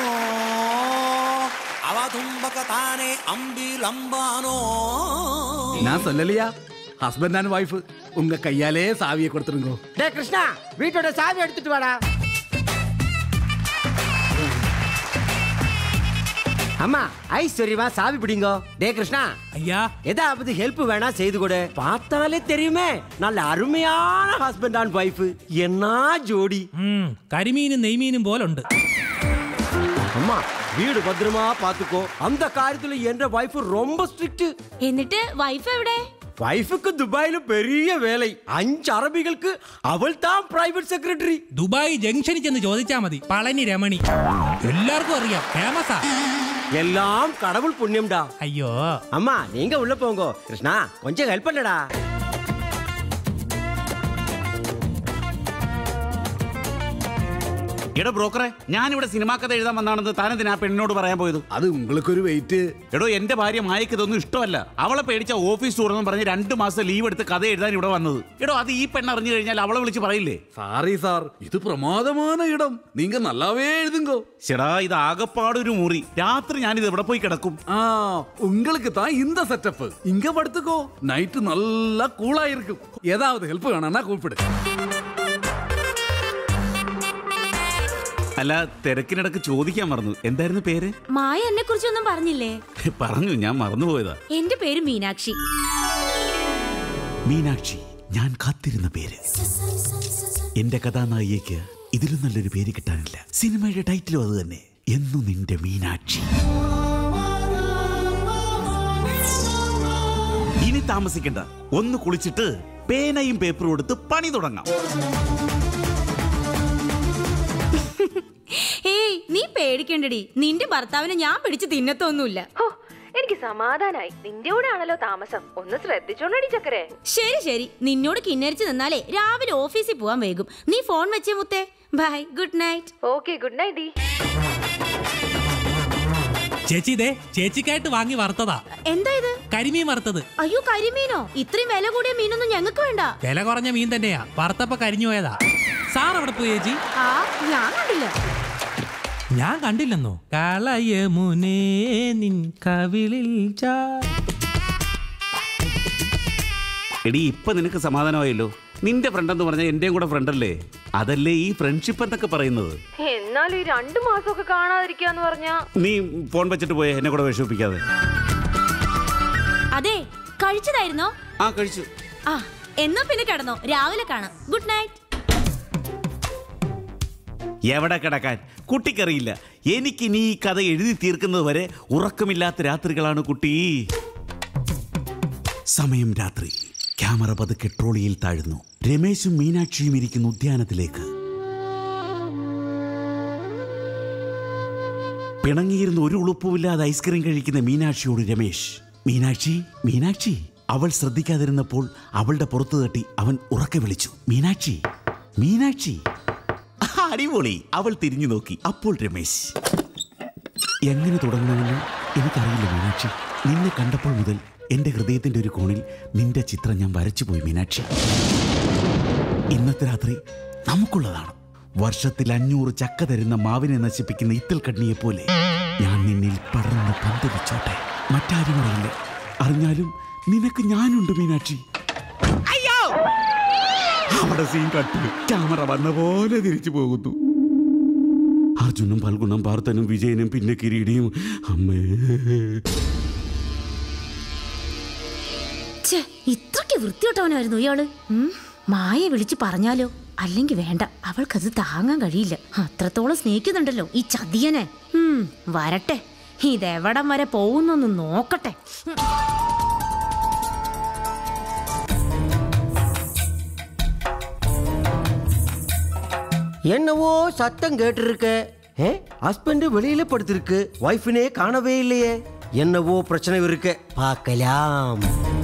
Speaker 12: ಅವ ತುಂಬಕ ತಾನೆ ಅಂಬಿಲಂಬಾನೋ
Speaker 9: நான் சொல்லலையா ஹஸ்பண்ட் அண்ட் ஒய்ஃப் உங்க கையாலே சாவியை கொடுத்துருங்க
Speaker 20: டே கிருஷ்ணா வீட்டோட சாவி எடுத்துட்டு வாடா அம்மா ஐஸ்வர்யமா சாவி பிடிங்கோ டே கிருஷ்ணா
Speaker 21: ஐயா
Speaker 20: ஏதாவது ஹெல்ப் வேணா செய்து கொடு பார்த்தாலே தெரியுமே நல்ல அருமையான ஹஸ்பண்ட் அண்ட் ஒய்ஃப் என்ன ஜோடி
Speaker 21: ഉം, കരിമീനും നെയ്മീനും പോലുണ്ട്
Speaker 20: அம்மா வீடு பத்திரமா பாத்துக்கோ அந்த காரியத்துல என்ற வைஃப் ரொம்ப ஸ்ட்ரிக்ட்
Speaker 19: എന്നിട്ട് വൈഫ് എവിടെ
Speaker 20: வைஃபுக்கு துபாயில பெரிய வேலை அஞ்சு அரபிகளுக்கு அவள் தான் பிரைவேட் செக்ரട്ടറി
Speaker 21: ദുബായ് ജംഗ്ഷനിൽ ചെന്ന് ചോദിച്ചാ മതി പളനി രമണി എല്ലാവർക്കും അറിയാം ഫേമസാ
Speaker 20: எல்லாம் கடவுள் புண்ணியம்டா
Speaker 21: ஐயோ
Speaker 20: அம்மா நீங்க உள்ள போங்க கிருஷ்ணா கொஞ்சம் ஹெல்ப் பண்ணடா
Speaker 10: എടോ ബ്രോക്കറെ ഞാൻ ഇവിടെ സിനിമാ കഥ എഴുതാൻ വന്നാണെന്ന് താനെന്തിനാ ആ പെണ്ണിനോട് പറയാൻ പോയത്
Speaker 9: അത് ഉങ്ങൾക്കൊരു വെയിറ്റ്
Speaker 10: എടോ എന്റെ ഭാര്യ മായക്ക് ഇതൊന്നും ഇഷ്ടമല്ല അവളെ പേടിച്ച ഓഫീസ് ടൂറെന്ന് പറഞ്ഞ് രണ്ട് മാസം ലീവ് എടുത്ത് കഥ എഴുതാൻ ഇവിടെ വന്നത് എടോ അത് ഈ പെണ്ണ് അറിഞ്ഞു കഴിഞ്ഞാൽ അവളെ വിളിച്ച് പറയില്ലേ
Speaker 9: சாரி சார் இது பிரமாதமான இடம் நீங்க நல்லாவே எழுதுங்கோ
Speaker 10: ചേടാ ഇത് ആകപ്പാട് ഒരു മുറി രാത്രി ഞാൻ ഇത് എവിടെ പോയി കിടക്കും
Speaker 9: ஆ உங்களுக்கு தான் இந்த செட்டப் இங்க படுத்துக்கோ நைட்டு நல்லா கூலா இருக்கும் ஏதாவது ஹெல்ப் வேணும்னா கூப்பிடு
Speaker 10: അല്ല തിരക്കിനിടക്ക് ചോദിക്കാൻ മറന്നു എന്തായിരുന്നു പേര്
Speaker 19: മായ എന്നെ കുറിച്ചൊന്നും പറഞ്ഞില്ലേ
Speaker 10: പറഞ്ഞു ഞാൻ മറന്നുപോയതാ
Speaker 19: എന്റെ പേര് മീനാക്ഷി
Speaker 10: മീനാക്ഷി ഞാൻ കാത്തിരുന്ന പേര് എന്റെ കഥാനായികയ്ക്ക് ഇതിലും നല്ലൊരു പേര് കിട്ടാനില്ല സിനിമയുടെ ടൈറ്റിലും അത് തന്നെ എന്നു നിന്റെ മീനാക്ഷി ഇനി താമസിക്കണ്ട ഒന്ന് കുളിച്ചിട്ട് പേനയും പേപ്പറും എടുത്ത് പണി തുടങ്ങാം
Speaker 19: ഏയ് നീ പേടിക്കണ്ടടി നിന്റെ ഭർത്താവിനെ ഞാൻ പിടിച്ച് തിന്നത്തൊന്നുമില്ല
Speaker 24: ഹോ, എനിക്ക് സമാധാനായി നിന്റെ കൂടെ ആണല്ലോ താമസം ഒന്ന് ശ്രദ്ധിച്ചോണ്ടടി ചക്കരെ
Speaker 19: ശരി ശരി നിന്നോട് കിന്നരിച്ച് നിന്നാലേ രാവിലെ ഓഫീസിൽ പോവാൻ വൈകും നീ ഫോൺ വെച്ചേ മുത്തേ bye good night
Speaker 24: okay good night ഡി
Speaker 21: ചേച്ചി ഇതേ ചേച്ചിക്കായിട്ട് വാങ്ങി വറുത്തതാ
Speaker 19: എന്താ ഇത്
Speaker 21: കരിമീൻ വറുത്തത്
Speaker 19: അയ്യോ കരിമീനോ ഇത്രയും വില കൂടിയ മീനൊന്നും ഞങ്ങൾക്ക് വേണ്ട
Speaker 21: വില കുറഞ്ഞ മീൻ തന്നെയാ വറുത്തപ്പ കരിഞ്ഞു പോയതാ സാർ അവിടെ പോയി ചേച്ചി
Speaker 19: ആ ഞാൻ കണ്ടില്ല
Speaker 21: ഞാൻ കണ്ടില്ലെന്നോ കളയമുനേ നിൻ കവിളിൽ ചാ
Speaker 10: എടി ഇപ്പൊ നിനക്ക് സമാധാനമായല്ലോ നിന്റെ ഫ്രണ്ട് എന്ന് പറഞ്ഞാൽ എന്റെയും കൂടെ ഫ്രണ്ട് അല്ലേ അതല്ലേ ഈ ഫ്രണ്ട്ഷിപ്പ് എന്നൊക്കെ പറയുന്നത്
Speaker 24: എന്നാലും ഈ രണ്ടു മാസമൊക്കെ കാണാതിരിക്കാന്ന് പറഞ്ഞാ
Speaker 10: നീ ഫോൺ വെച്ചിട്ട് പോയേ എന്നെ കൂടെ വിഷമിപ്പിക്കാതെ
Speaker 19: അതെ കഴിച്ചതായിരുന്നോ
Speaker 10: ആ കഴിച്ചു
Speaker 19: ആ എന്നാ പിന്നെ കിടന്നോ രാവിലെ കാണാം ഗുഡ് നൈറ്റ്
Speaker 10: എവിടെ കിടക്കാൻ കുട്ടിക്കറിയില്ല എനിക്ക് നീ ഈ കഥ എഴുതി തീർക്കുന്നത് വരെ ഉറക്കമില്ലാത്ത രാത്രികളാണ് കുട്ടി സമയം രാത്രി ക്യാമറ പതുക്കെ ട്രോളിയിൽ താഴുന്നു രമേശും മീനാക്ഷിയും ഇരിക്കുന്ന ഉദ്യാനത്തിലേക്ക് പിണങ്ങിയിരുന്ന ഒരു ഉളുപ്പുമില്ലാതെ ഐസ്ക്രീം കഴിക്കുന്ന മീനാക്ഷിയോട് രമേശ് മീനാക്ഷി മീനാക്ഷി അവൾ ശ്രദ്ധിക്കാതിരുന്നപ്പോൾ അവളുടെ പുറത്തു തട്ടി അവൻ ഉറക്കെ വിളിച്ചു മീനാക്ഷി മീനാക്ഷി ആ, അടിപൊളി അവൾ തിരിഞ്ഞു നോക്കി അപ്പോൾ രമേശ് എങ്ങനെ തുടങ്ങണമെന്ന് എനിക്കറിയില്ല മീനാക്ഷി നിന്നെ കണ്ടപ്പോൾ മുതൽ എന്റെ ഹൃദയത്തിന്റെ ഒരു കോണിൽ നിന്റെ ചിത്രം ഞാൻ വരച്ചുപോയി മീനാക്ഷി ഇന്നത്തെ രാത്രി നമുക്കുള്ളതാണ് വർഷത്തിൽ അഞ്ഞൂറ് ചക്ക തരുന്ന മാവിനെ നശിപ്പിക്കുന്ന ഇത്തൽ കണ്ണിയെ പോലെ ഞാൻ നിന്നിൽ പടർന്ന് പന്തലിച്ചോട്ടെ മറ്റാരും അറിയില്ല അറിഞ്ഞാലും നിനക്ക് ഞാനുണ്ട് മീനാക്ഷി അവിടെ സീൻ കട്ട് ക്യാമറ വന്ന പോലെ തിരിച്ചു പോകുന്നു അർജുനും ഫൽഗുണം പാർത്ഥനും വിജയനും പിന്നെ കിരീടിയും അമ്മേ
Speaker 19: ഛേ ഇത്രയ്ക്ക് വൃത്തിയോട്ടവനായിരുന്നു ഇയാള് ഉം, മായെ വിളിച്ച് പറഞ്ഞാലോ അല്ലെങ്കിൽ വേണ്ട അവൾക്കത് താങ്ങാൻ കഴിയില്ല അത്രത്തോളം സ്നേഹിക്കുന്നുണ്ടല്ലോ ഈ ചതിയനെ ഉം, വരട്ടെ ഇതെവിടം വരെ പോകുന്നൊന്ന് നോക്കട്ടെ ഉം.
Speaker 20: என்னவோ சத்தம் கேட்டிருக்கு ஏ ஹஸ்பண்ட் வெளியில படுத்திருக்கு வைஃபினே காணவே இல்லையே என்னவோ பிரச்சனை இருக்கு பார்க்கலாம்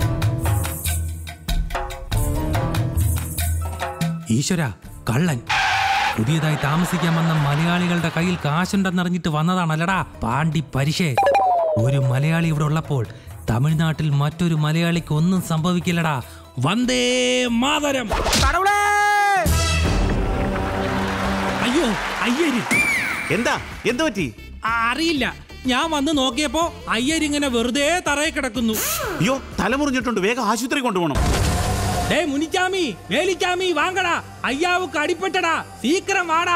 Speaker 21: ഈശ്വര കള്ളൻ പുതിയതായി താമസിക്കാൻ വന്ന മലയാളികളുടെ കയ്യിൽ കാശുണ്ടെന്നറിഞ്ഞിട്ട് വന്നതാണല്ലടാ പാണ്ടി പരിശേ ഒരു മലയാളി ഇവിടെ ഉള്ളപ്പോൾ തമിഴ്നാട്ടിൽ മറ്റൊരു മലയാളിക്ക് ഒന്നും സംഭവിക്കില്ലടാ വന്ദേ മാതരം അയ്യോ അയ്യര്
Speaker 10: എന്താ എന്തു പറ്റി
Speaker 21: അറിയില്ല ഞാൻ വന്ന് നോക്കിയപ്പോ അയ്യരിങ്ങനെ വെറുതെ തറയെ കിടക്കുന്നു
Speaker 10: അയ്യോ തലമുറിഞ്ഞിട്ടുണ്ട് വേഗം ആശുപത്രി കൊണ്ടുപോകണം
Speaker 21: டே முனிச்சாமி வேலிச்சாமி வாங்கடா ஐயாவுக்கு அடிபட்டடா சீக்கிரம் வாடா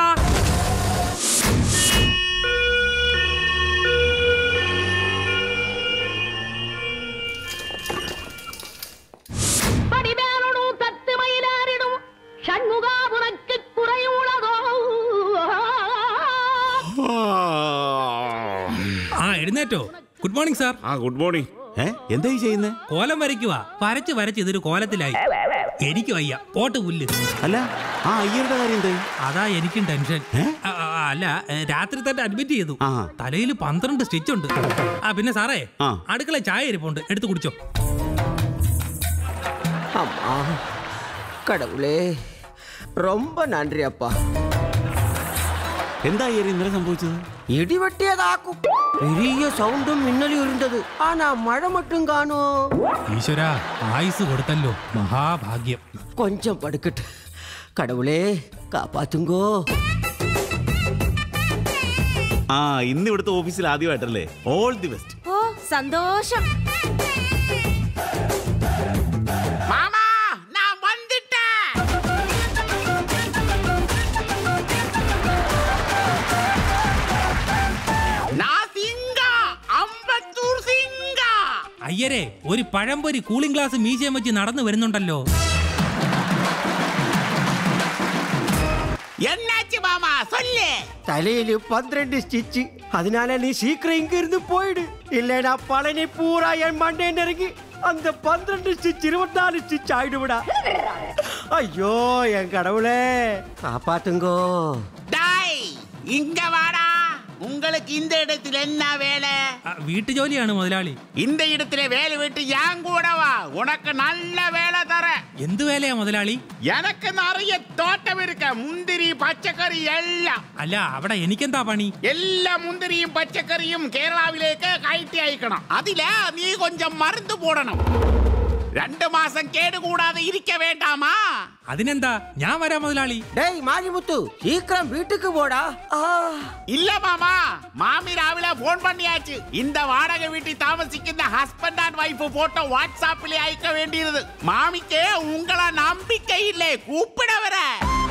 Speaker 1: പടിമേറണു തത്ത് മയിലാറിടും ഷൺമുഖാപുറക്ക് കുറയുള്ളതോ
Speaker 21: ആ എഴുന്നേറ്റോ ഗുഡ് മോർണിംഗ് സാർ
Speaker 10: ആ ഗുഡ് മോർണിംഗ് ഏ എന്തായി ചെയ്യുന്നേ
Speaker 21: കോലം വരയ്ക്കുവാ വരച്ച് വരച്ച് ഇതൊരു കോലത്തിലായി എനിക്ക് വയ്യ പോട്ട് പുല്ല്
Speaker 10: അല്ല ആ അയ്യരുടെ കാര്യം എന്തായി
Speaker 21: അതാ എനിക്കും ടെൻഷൻ ആ, ആ, അല്ല ഏ, രാത്രി തന്നെ അഡ്മിറ്റ് ചെയ്തു തലയിൽ പന്ത്രണ്ട് സ്റ്റിച്ച് ഉണ്ട് ആ പിന്നെ സാറേ അടുക്കള ചായ ഇരിപ്പുണ്ട് എടുത്ത് കുടിച്ചോ
Speaker 20: அம்மா கடவுளே ரொம்ப நன்றி அப்பா
Speaker 10: എന്താ അയ്യർ ഇന്നലെ സംഭവിച്ചത്
Speaker 20: இடிவெட்டியதாக்கும் பெரிய சவுண்டும் மின்னலும் இருந்தது ஆனா மழை மட்டும் காணும்
Speaker 21: ഈശ്വര ആയുസ് കൊടുത്തല്ലോ മഹാഭാഗ്യം
Speaker 20: கொஞ்சம் படுக்கட்டு கடவுளே காப்பாத்துங்கோ
Speaker 10: ആ ഇന്ന് ഇവിടുത്തെ ഓഫീസിൽ ആദ്യമായിട്ടല്ലേ ഓൾ ദി ബെസ്റ്റ്
Speaker 19: ഓ സന്തോഷം
Speaker 13: மாமா நான் வந்துட்டேன் நான் சிங்கா அம்பத்தூர் சிங்கா
Speaker 21: അയ്യരെ ഒരു പഴംപൊരി കൂളിംഗ് ഗ്ലാസ് മീശയം വെച്ച് നടന്നു വരുന്നുണ്ടല്ലോ
Speaker 13: என்னாச்சு மாமா சொல்லு
Speaker 20: தலையில பன்னிரண்டு ஸ்டிச்சு அதனால நீ சீக்கிரம் இங்க இருந்து போயிடு இல்லைனா பழனி பூரா என் மண்டே நெருங்கி அந்த பன்னிரண்டு ஸ்டிச் இருபத்தி நாலு ஸ்டிச் ஆயிடுவிடா ஐயோ என் கடவுளே காப்பாத்துங்கோ
Speaker 13: டாய் இங்க வாடா உங்களுக்கு இந்த இடத்துல என்ன வேலை
Speaker 21: വീട്ടുജോലിയാണ് മുതലാളി
Speaker 13: இந்த இடத்துல வேலை விட்டு என் கூட வா உனக்கு நல்ல வேலை தரேன்
Speaker 21: എന്ത് വേലയാ മുതലാളി
Speaker 13: எனக்கு நிறைய தோட்டம் இருக்க முந்திரி பச்சைக்கறி எல்லாம்
Speaker 21: അല്ല അവിടെ എനിക്കെന്താ പണി
Speaker 13: எல்லா முந்திரியும் பச்சைக்கறியும் கேரளாவிலேக்கு கயറ്റി அയക്കണം അതില് നീ கொஞ்சம் മരുന്ന് പോടണം രണ്ട് മാസം കേടുകൂടാതെ ഇരിക്ക വേണ്ടാമാ
Speaker 21: അതിനെന്താ ഞാൻ വരാം മുതലാളി
Speaker 20: டேய் மாரிமுத்து சீக்கிரம் வீட்டுக்கு போடா
Speaker 13: ഇല്ല മാമാ മാമി രാവിലെ ഫോൺ പണിയാച്ച് இந்த വാടക വീട്ടിൽ താമസിക്കുന്ന ഹസ്ബൻഡ് ആൻഡ് വൈഫ് ഫോട്ടോ വാട്സാപ്പിൽ അയക്ക വേണ്ടിയത് മാമിക്ക് ഉങ്ങളെ നമ്പിക്കയില്ലേ കൂപ്പിടവരെ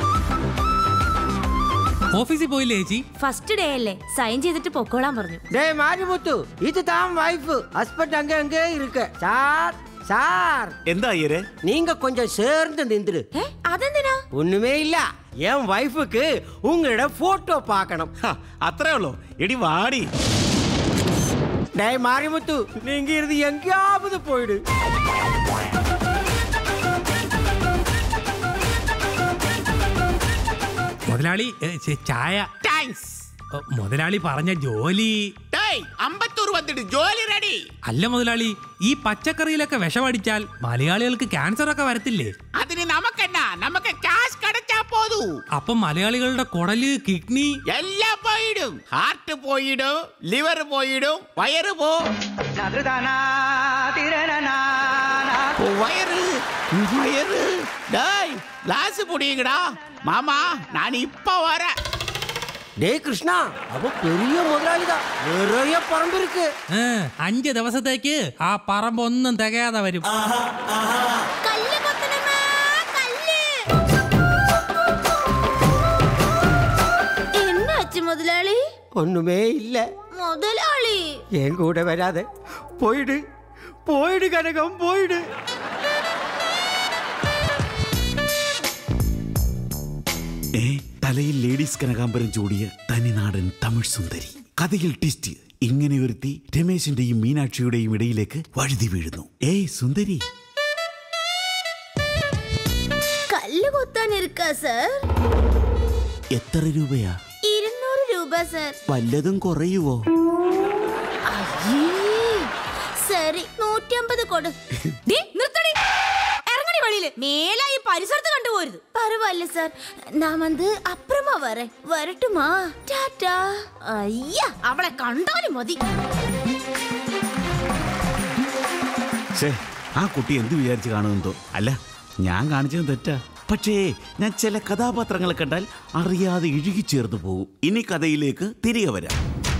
Speaker 21: ഓഫീസിൽ പോയില്ലേ ചേച്ചി
Speaker 19: ഫസ്റ്റ് ഡേ അല്ലേ സൈൻ ചെയ്തിട്ട് പൊക്കോളാൻ പറഞ്ഞു
Speaker 20: டேய் மாரிமுத்து இதுதான் வைஃப் ஹஸ்பண்ட் அங்க அங்கே இருக்கு சார் சார்
Speaker 10: എന്താ അയ്യരെ
Speaker 20: நீங்க கொஞ்சம் சேர்ந்து நின்றுடு
Speaker 19: അതെന്തിനാ
Speaker 20: ஒண்ணுமே இல்ல என் வைஃபுக்கு உங்களோட போட்டோ பார்க்கணும்
Speaker 10: അത്രേ ഉള്ളൂ എടി വാടി
Speaker 20: டேய் மாரிமுத்து நீங்க இருந்து எங்கேயாவது போயிடு
Speaker 21: മുതലാളി ഏ, ചെ- ചായ
Speaker 13: താങ്ക്സ്
Speaker 21: ഓ, മുതലാളി പറഞ്ഞ ജോലി
Speaker 13: டேய் அம்பத்தூர் வந்து വന്നിട്ട് ജോലി റെഡി
Speaker 21: അല്ല മുതലാളി ഈ പച്ചക്കറിയിലൊക്കെ വിഷമടിച്ചാൽ മലയാളികൾക്ക് ക്യാൻസർ ഒക്കെ വരത്തില്ലേ
Speaker 13: അതിന് നമുക്കെന്നാ നമുക്ക് ക്യാഷ് കടച്ചാ പോതൂ
Speaker 21: അപ്പൊ മലയാളികളുടെ കുടല് കിഡ്നി
Speaker 13: എല്ലാം പോയിടും ഹാർട്ട് പോയിടും ലിവർ പോയിടും വയറ് പോ വയറ് വയറ് டேய் ഗ്ലാസ് പൊടിയുங்கடா மாமா நான் இப்ப வரேன்
Speaker 20: டேய் கிருஷ்ணா அவ பெரிய முதலாளிதான் நிறைய பரம்பு இருக்கு
Speaker 21: ഏ, അഞ്ച് ദിവസത്തേക്ക് ആ പറമ്പ് ഒന്നും തികയാതെ വരും
Speaker 19: என்ன ஆச்சு முதலாளி
Speaker 20: ஒண்ணுமே இல்ல
Speaker 19: முதலாளி
Speaker 20: என் கூட வராத போயிடு போயிடு கனகம் போயிடு
Speaker 10: ഏ തലയിൽ ലേഡീസ് കനകാംബരം ചൂടിയ തനിനാടൻ തമിഴ് സുന്ദരി കഥയിൽ ടിസ്റ്റ് ഇങ്ങനെ ഒരുത്തി രമേശിന്റെയും മീനാക്ഷിയുടെയും ഇടയിലേക്ക് വഴുതി വീഴുന്നു ഏയ് സുന്ദരി
Speaker 19: കല്ല് കൊത്താൻ ഇരിക്കാ സർ
Speaker 10: എത്ര രൂപയാ
Speaker 19: ഇരുന്നൂറ് രൂപ സർ
Speaker 10: വല്ലതും കുറയുവോ
Speaker 19: സരി നൂറ്റമ്പത് കൊടു ദേ, നിർത്തടി ഇറങ്ങടി വെളിയില് മേലാ ഈ പരിസരത്ത് കണ്ടുപോരുത് പരവായില്ല സാർ ഞാൻ വന്ന് അപ്പുറമാ വരെ വരട്ടുമാ ടാറ്റാ അയ്യ അവളെ കണ്ടാലും മതി
Speaker 10: ഛേ ആ കുട്ടി എന്ത് വിചാരിച്ച് കാണുമെന്തോ അല്ല ഞാൻ കാണിച്ചത് തെറ്റാ പക്ഷേ ഞാൻ ചില കഥാപാത്രങ്ങളെ കണ്ടാൽ അറിയാതെ ഇഴുകിച്ചേർന്ന് പോകും ഇനി കഥയിലേക്ക് തിരികെ വരാം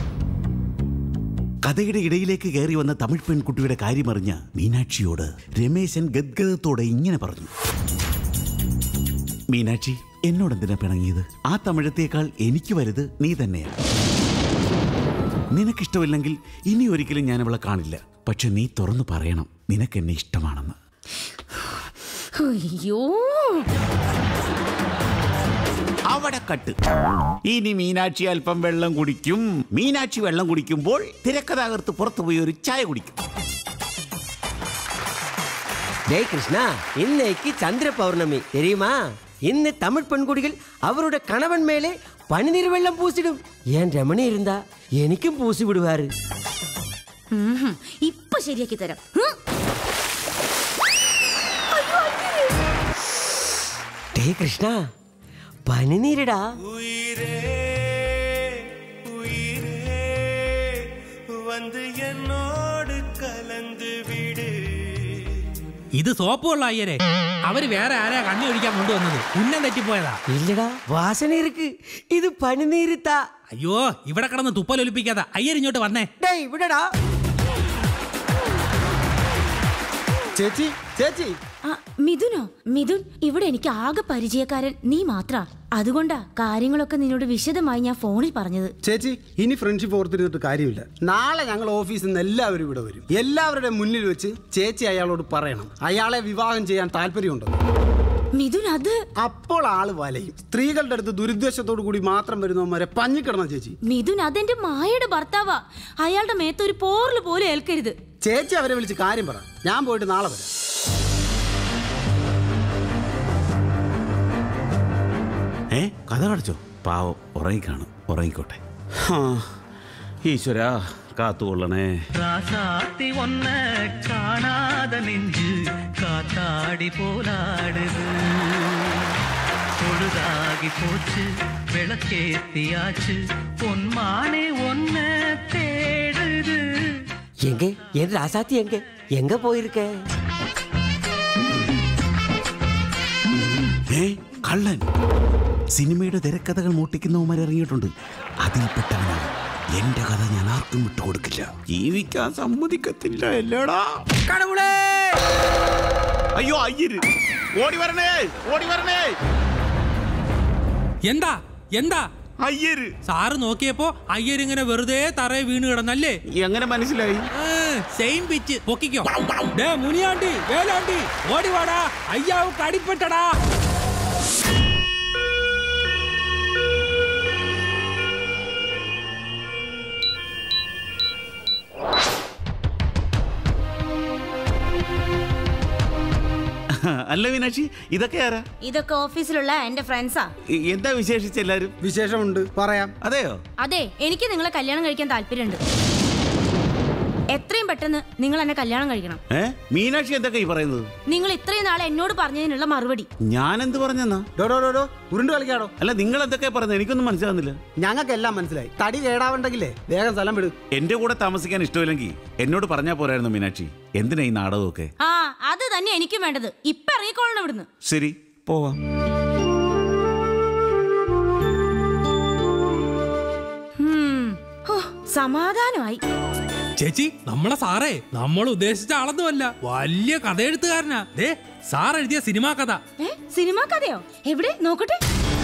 Speaker 10: കഥയുടെ ഇടയിലേക്ക് കയറി വന്ന തമിഴ് പെൺകുട്ടിയുടെ കാര്യമറിഞ്ഞ മീനാക്ഷിയോട് രമേശൻ ഗദ്ഗതത്തോടെ ഇങ്ങനെ പറഞ്ഞു മീനാക്ഷി എന്നോടെന്തിനാ പിണങ്ങിയത് ആ തമിഴത്തേക്കാൾ എനിക്ക് വലുത് നീ തന്നെയാണ് നിനക്കിഷ്ടമില്ലെങ്കിൽ ഇനി ഒരിക്കലും ഞാൻ അവളെ കാണില്ല പക്ഷെ നീ തുറന്നു പറയണം നിനക്കെന്നെ ഇഷ്ടമാണെന്ന്
Speaker 19: അയ്യോ
Speaker 10: അവിടെ കട്ട് ഇനി മീനാക്ഷി അല്പം വെള്ളം കുടിക്കും മീനാക്ഷി വെള്ളം കുടിക്കുമ്പോൾ തിരക്കഥാകൃത്ത് പുറത്തുപോയി ഒരു ചായ കുടിക്കും
Speaker 20: டேய் கிருஷ்ணா இன்னைக்கு சந்திர பௌர்ணமி தெரியுமா இந்த தமிழ் பெண்குடிகள் அவரோட கணவன் மேலே பனிநீர் வெள்ளம் பூசிடும் ஏன் ரமணி இருந்தா എനിക്കും പൂസി വിടുവാറ്
Speaker 19: ഉം, ഇപ്പൊ ശരിയാക്കി തരാം ഉം.
Speaker 20: டே கிருஷ்ணா പനിനീരടാ
Speaker 18: வந்து என்னோடு கலந்து விடு
Speaker 21: ഇത് സോപ്പ് കൊള്ള അയ്യരെ അവര് വേറെ ആരാ കണ്ണു കഴിക്കാൻ കൊണ്ടുവന്നത് ഉന്നം തെറ്റിപ്പോയതാ
Speaker 20: ഇല്ലടാ വാസന ഇருக்கு ഇത് പനിനീര് താ
Speaker 21: അയ്യോ ഇവിടെ കിടന്ന് തുപ്പലൊലിപ്പിക്കാതെ അയ്യർ ഇങ്ങോട്ട് വന്നേ
Speaker 20: ഡേയ് ഇവിടെടാ
Speaker 8: ചേച്ചി ചേച്ചി
Speaker 19: ആ, മിഥുനോ മിഥുൻ ഇവിടെ എനിക്ക് ആകെ പരിചയക്കാരൻ നീ മാത്ര അതുകൊണ്ടാ കാര്യങ്ങളൊക്കെ നിന്നോട് വിശദമായി ഞാൻ ഫോണിൽ പറഞ്ഞത്
Speaker 8: ചേച്ചി ഇനി ഫ്രണ്ട്ഷിപ്പ് ഓർത്തിരുന്നിട്ട് കാര്യമില്ല നാളെ ഞങ്ങൾ ഓഫീസിൽ നിന്ന് എല്ലാവരും ഇവിടെ വരും എല്ലാവരുടെ മുന്നിൽ വെച്ച് ചേച്ചി അയാളോട് പറയണം അയാളെ വിവാഹം ചെയ്യാൻ താല്പര്യമുണ്ടെന്ന്
Speaker 19: മിഥുൻ അത്
Speaker 8: അപ്പോൾ ആള് വലയും സ്ത്രീകളുടെ അടുത്ത് ദുരുദ്ദേശത്തോടു കൂടി മാത്രം വരുന്നവന്മാരെ പഞ്ഞിക്കിടണം ചേച്ചി
Speaker 19: മിഥുൻ അതെന്റെ മായയുടെ ഭർത്താവാ അയാളുടെ മേത്ത് ഒരു പോറല് പോലും ഏൽക്കരുത്
Speaker 8: ചേച്ചി അവരെ വിളിച്ച് കാര്യം പറ ഞാൻ പോയിട്ട് നാളെ വരാം
Speaker 10: ഏ കഥ കടച്ചോ പാവം ഉറങ്ങിക്കാണും ഉറങ്ങിക്കോട്ടെ ഹാ, ഈശ്വരാ കാത്തുകൊള്ളണേ
Speaker 7: ராசாத்தி ஒன்ன காணாத நெஞ்சு காத்தாடி போலாடுது பொழுதாகி போச்சு விளக்கேத்தியாச்சு பொன்மானே ஒன்ன தேடுது
Speaker 20: எங்க என் ராசாத்தி எங்க எங்க போயிருக்க
Speaker 10: ഏ കള്ളൻ സിനിമയുടെ തിരക്കഥകൾ മൂട്ടിക്കുന്നവന്മാർ ഇറങ്ങിയിട്ടുണ്ട് അതിൽപ്പെട്ടവനാണ് എന്റെ കഥ ഞാൻ ആർക്കും വിട്ടുകൊടുക്കില്ല ജീവിക്കാൻ സമ്മതിക്കത്തില്ല അല്ലേടാ
Speaker 20: കടവുളേ
Speaker 10: അയ്യോ അയ്യര്
Speaker 13: ഓടി വരണേ ഓടി വരണേ
Speaker 21: എന്താ എന്താ
Speaker 10: അയ്യര്
Speaker 21: സാറ് നോക്കിയപ്പോ അയ്യർ ഇങ്ങനെ വെറുതെ തറയെ വീണ് കിടന്നല്ലേ
Speaker 10: എങ്ങനെ മനസ്സിലായി
Speaker 21: സെയിം പിച്ച് പൊക്കിക്കോ ഡേ മുനിയാണ്ടി വേലാണ്ടി ഓടി വാടാ അയ്യാവ് കടിപ്പെട്ടടാ
Speaker 10: അല്ല മീനാക്ഷി ഇതൊക്കെ ആരാ
Speaker 19: ഇതൊക്കെ ഓഫീസിലുള്ള എന്റെ ഫ്രണ്ട്സാ
Speaker 10: ഇ- എന്താ വിശേഷിച്ച് എല്ലാരും
Speaker 8: വിശേഷമുണ്ട് പറയാം
Speaker 10: അതെയോ
Speaker 19: അതെ എനിക്ക് നിങ്ങളെ കല്യാണം കഴിക്കാൻ താല്പര്യമുണ്ട് എത്രയും പെട്ടെന്ന് നിങ്ങൾ എന്നെ കല്യാണം കഴിക്കണം
Speaker 10: ഏ മീനാക്ഷി എന്തൊക്കെ ഈ പറയുന്നത്
Speaker 19: നിങ്ങൾ ഇത്രയും നാളെ എന്നോട് പറഞ്ഞതിനുള്ള മറുപടി
Speaker 10: ഞാൻ എന്ത് പറഞ്ഞെന്നാ
Speaker 8: ഉരുണ്ട് കളിക്കാടോ
Speaker 10: അല്ല നിങ്ങൾ എന്തൊക്കെ പറഞ്ഞത് എനിക്കൊന്നും മനസ്സിലാകുന്നില്ല
Speaker 8: ഞങ്ങൾക്കെല്ലാം മനസ്സിലായി തടി കേടാവണ്ടെങ്കിലേ വേഗം സ്ഥലം വിടും
Speaker 10: എന്റെ കൂടെ താമസിക്കാൻ ഇഷ്ടമില്ലെങ്കിൽ എന്നോട് പറഞ്ഞാ പോരായിരുന്നു മീനാക്ഷി എന്തിനാ ഈ നാടകമൊക്കെ
Speaker 19: ആ അത് തന്നെ എനിക്കും വേണ്ടത് ഇപ്പൊ ഇറങ്ങിക്കോളണം ഇവിടുന്ന്
Speaker 10: ശരി പോവാം
Speaker 19: ഹും. ഹോ, സമാധാനമായി
Speaker 21: ചേച്ചി നമ്മളെ സാറേ നമ്മൾ ഉദ്ദേശിച്ച ആളൊന്നുമല്ല വലിയ കഥയെഴുത്തുകാരനാ ദേ സാർ എഴുതിയ സിനിമാ കഥ
Speaker 19: ഏ സിനിമാ കഥയോ എവിടെ നോക്കട്ടെ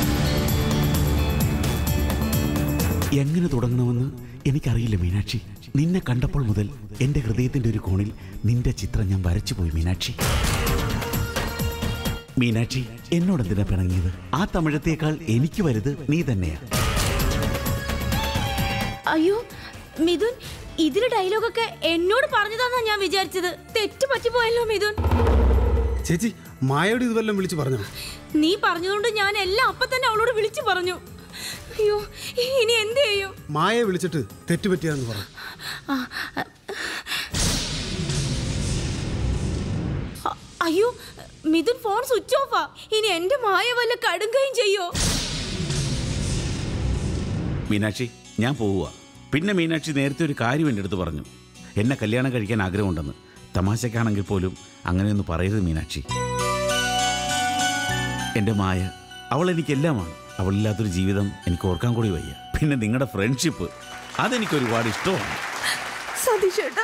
Speaker 10: എങ്ങനെ തുടങ്ങണമെന്ന് എനിക്കറിയില്ല മീനാക്ഷി നിന്നെ കണ്ടപ്പോൾ മുതൽ എന്റെ ഹൃദയത്തിന്റെ ഒരു കോണിൽ നിന്റെ ചിത്രം ഞാൻ വരച്ചു പോയി മീനാക്ഷി മീനാക്ഷി എന്നോട് എന്തിനാ പിണങ്ങിയത് ആ തമിഴത്തേക്കാൾ എനിക്ക് വലുത് നീ തന്നെയാ
Speaker 19: അയ്യോ മിഥുൻ ഇതിലെ ഡയലോഗൊക്കെ എന്നോട് പറഞ്ഞതാന്നാ ഞാൻ വിചാരിച്ചത് തെറ്റ് പറ്റിപ്പോയല്ലോ മിഥുൻ
Speaker 9: ചേച്ചി മായോട് ഇതുവല്ലം വിളിച്ചു പറഞ്ഞോ
Speaker 19: നീ പറഞ്ഞതുകൊണ്ട് ഞാൻ എല്ലാം അപ്പൊ തന്നെ അവളോട് വിളിച്ചു പറഞ്ഞു അയ്യോ ഇനി എന്ത് ചെയ്യും
Speaker 9: മായയെ വിളിച്ചിട്ട് തെറ്റുപറ്റിയാന്ന് പറ
Speaker 19: ആ, അ- അയ്യോ മിഥുൻ ഫോൺ സ്വിച്ച് ഓഫാ ഇനി എന്റെ മായ വല്ല കടുങ്കയും ചെയ്യോ
Speaker 10: മീനാക്ഷി ഞാൻ പോവുക പിന്നെ മീനാക്ഷി നേരത്തെ ഒരു കാര്യം എൻ്റെ അടുത്ത് പറഞ്ഞു എന്നെ കല്യാണം കഴിക്കാൻ ആഗ്രഹമുണ്ടെന്ന് തമാശക്കാണെങ്കിൽ പോലും അങ്ങനെയൊന്നും പറയരുത് മീനാക്ഷി എൻ്റെ മായ അവൾ എനിക്കെല്ലാമാണ് അവളില്ലാത്തൊരു ജീവിതം എനിക്ക് ഓർക്കാൻ കൂടി വയ്യ പിന്നെ നിങ്ങളുടെ ഫ്രണ്ട്ഷിപ്പ് അതെനിക്ക് ഒരുപാട് ഇഷ്ടമാണ്
Speaker 19: സതീഷേട്ടാ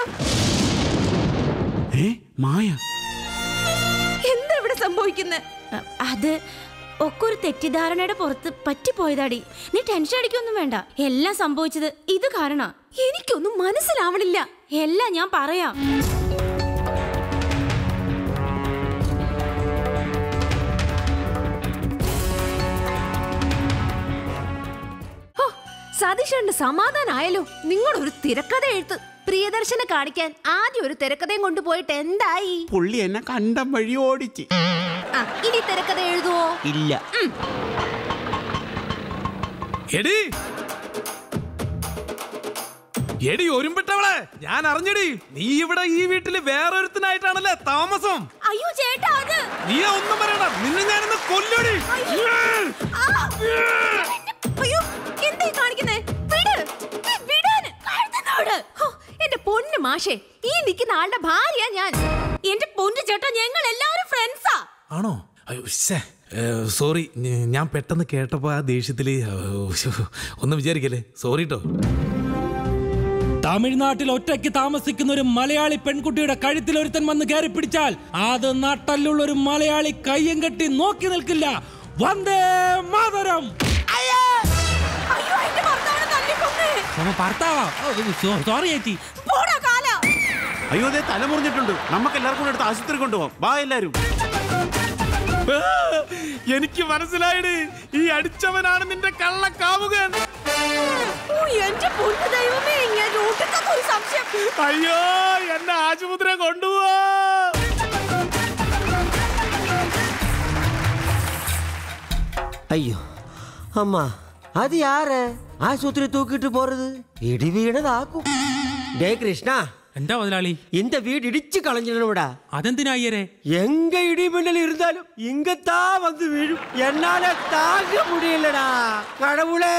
Speaker 10: ഏ മായ
Speaker 19: എന്താ ഇവിടെ സംഭവിക്കുന്നത് അത് ഒക്കെ ഒരു തെറ്റിദ്ധാരണയുടെ പുറത്ത് പറ്റിപ്പോയതാടി നീ ടെൻഷൻ അടിക്കൊന്നും വേണ്ട എല്ലാം സംഭവിച്ചത് ഇത് കാരണ എനിക്കൊന്നും മനസ്സിലാവണില്ല എല്ലാം ഞാൻ പറയാം
Speaker 11: സതീഷേട്ടന് സമാധാനായല്ലോ നിങ്ങളൊരു തിരക്കഥ എഴുത്ത് പ്രിയദർശനെ കാണിക്കാൻ ആദ്യം ഒരു തിരക്കഥയും കൊണ്ടുപോയിട്ട് എന്തായി
Speaker 10: പുള്ളി എന്നെ കണ്ടം വഴി ഓടിച്ച്
Speaker 11: ആ ഇനി തിരക്കഥ എഴുതുവോ
Speaker 10: ഇല്ല
Speaker 21: എടി എടി ഒരുമ്പിട്ടവളെ ഞാൻ അറിഞ്ഞടി നീ ഇവിടെ ഈ വീട്ടില് വേറൊരുത്തനായിട്ടാണല്ലേ താമസം
Speaker 19: അയ്യോ ചേട്ടാ അത്
Speaker 21: നീ ഒന്നും പറയണ്ട നിന്നെ ഞാനിന്ന് കൊല്ലടി
Speaker 11: അയ്യോ എന്തായി കാണിക്കുന്നേ വിട് ഏ, വിടാന്. കഴുത്തിനോട്. ഹോ, എന്റെ പൊന്ന് മാഷേ ഈ നിൽക്കുന്ന ആളുടെ ഭാര്യ ഞാൻ
Speaker 19: എന്റെ പൊന്നു ചേട്ടാ ഞങ്ങൾ എല്ലാവരും ഫ്രണ്ട്സാ
Speaker 21: ആണോ അയ്യോ ശ്ശേ. ഏ, സോറി ഞ- ഞാൻ പെട്ടെന്ന് കേട്ടപ്പോ ആ ദേഷ്യത്തില് ഏ, ശ്ശോ, ഒന്നും വിചാരിക്കല്ലേ സോറി കേട്ടോ തമിഴ്നാട്ടിൽ ഒറ്റയ്ക്ക് താമസിക്കുന്ന ഒരു മലയാളി പെൺകുട്ടിയുടെ കഴുത്തിൽ ഒരുത്തൻ വന്ന് കയറി പിടിച്ചാൽ അത് നാട്ടല്ലുള്ള ഒരു മലയാളി കയ്യം കെട്ടി നോക്കി നിൽക്കില്ല വന്ദേ മാതരം നമ്മ ഭർത്താവാ ഓ, സോ- സോറി ചേച്ചി
Speaker 10: അയ്യോ അതെ തല മുറിഞ്ഞിട്ടുണ്ട് നമുക്ക് എല്ലാവർക്കും കൂടെ എടുത്ത് ആശുപത്രി കൊണ്ടുപോകാം വാ എല്ലാരും
Speaker 21: എനിക്ക് മനസ്സിലായത് ഈ അടിച്ചവനാണ് നിന്റെ കള്ള കാമുകൻ
Speaker 11: ഓ, എന്റെ പൊന്ന് ദൈവമേ ഞാൻ റൂട്ടിലൊക്കെ ഒരു സംശയം
Speaker 21: അയ്യോ എന്നെ ആശുപത്രി കൊണ്ടുപോ
Speaker 20: ஐயோ அம்மா அது யாரு ஆஸ்பத்திரி தூக்கிட்டு போறது இடி வீணதாக்கும் டே கிருஷ்ணா
Speaker 21: എന്താ മുതലാളി
Speaker 20: இந்த வீடு இடிச்சு களைஞ்சிடணும்டா
Speaker 21: അതെന്തിനാ അയ്യരെ
Speaker 20: எங்க இடிமின்னல் இருந்தாலும் இங்கத்தான் வந்து விழும் என்னால தாங்க முடியலடா கடவுளே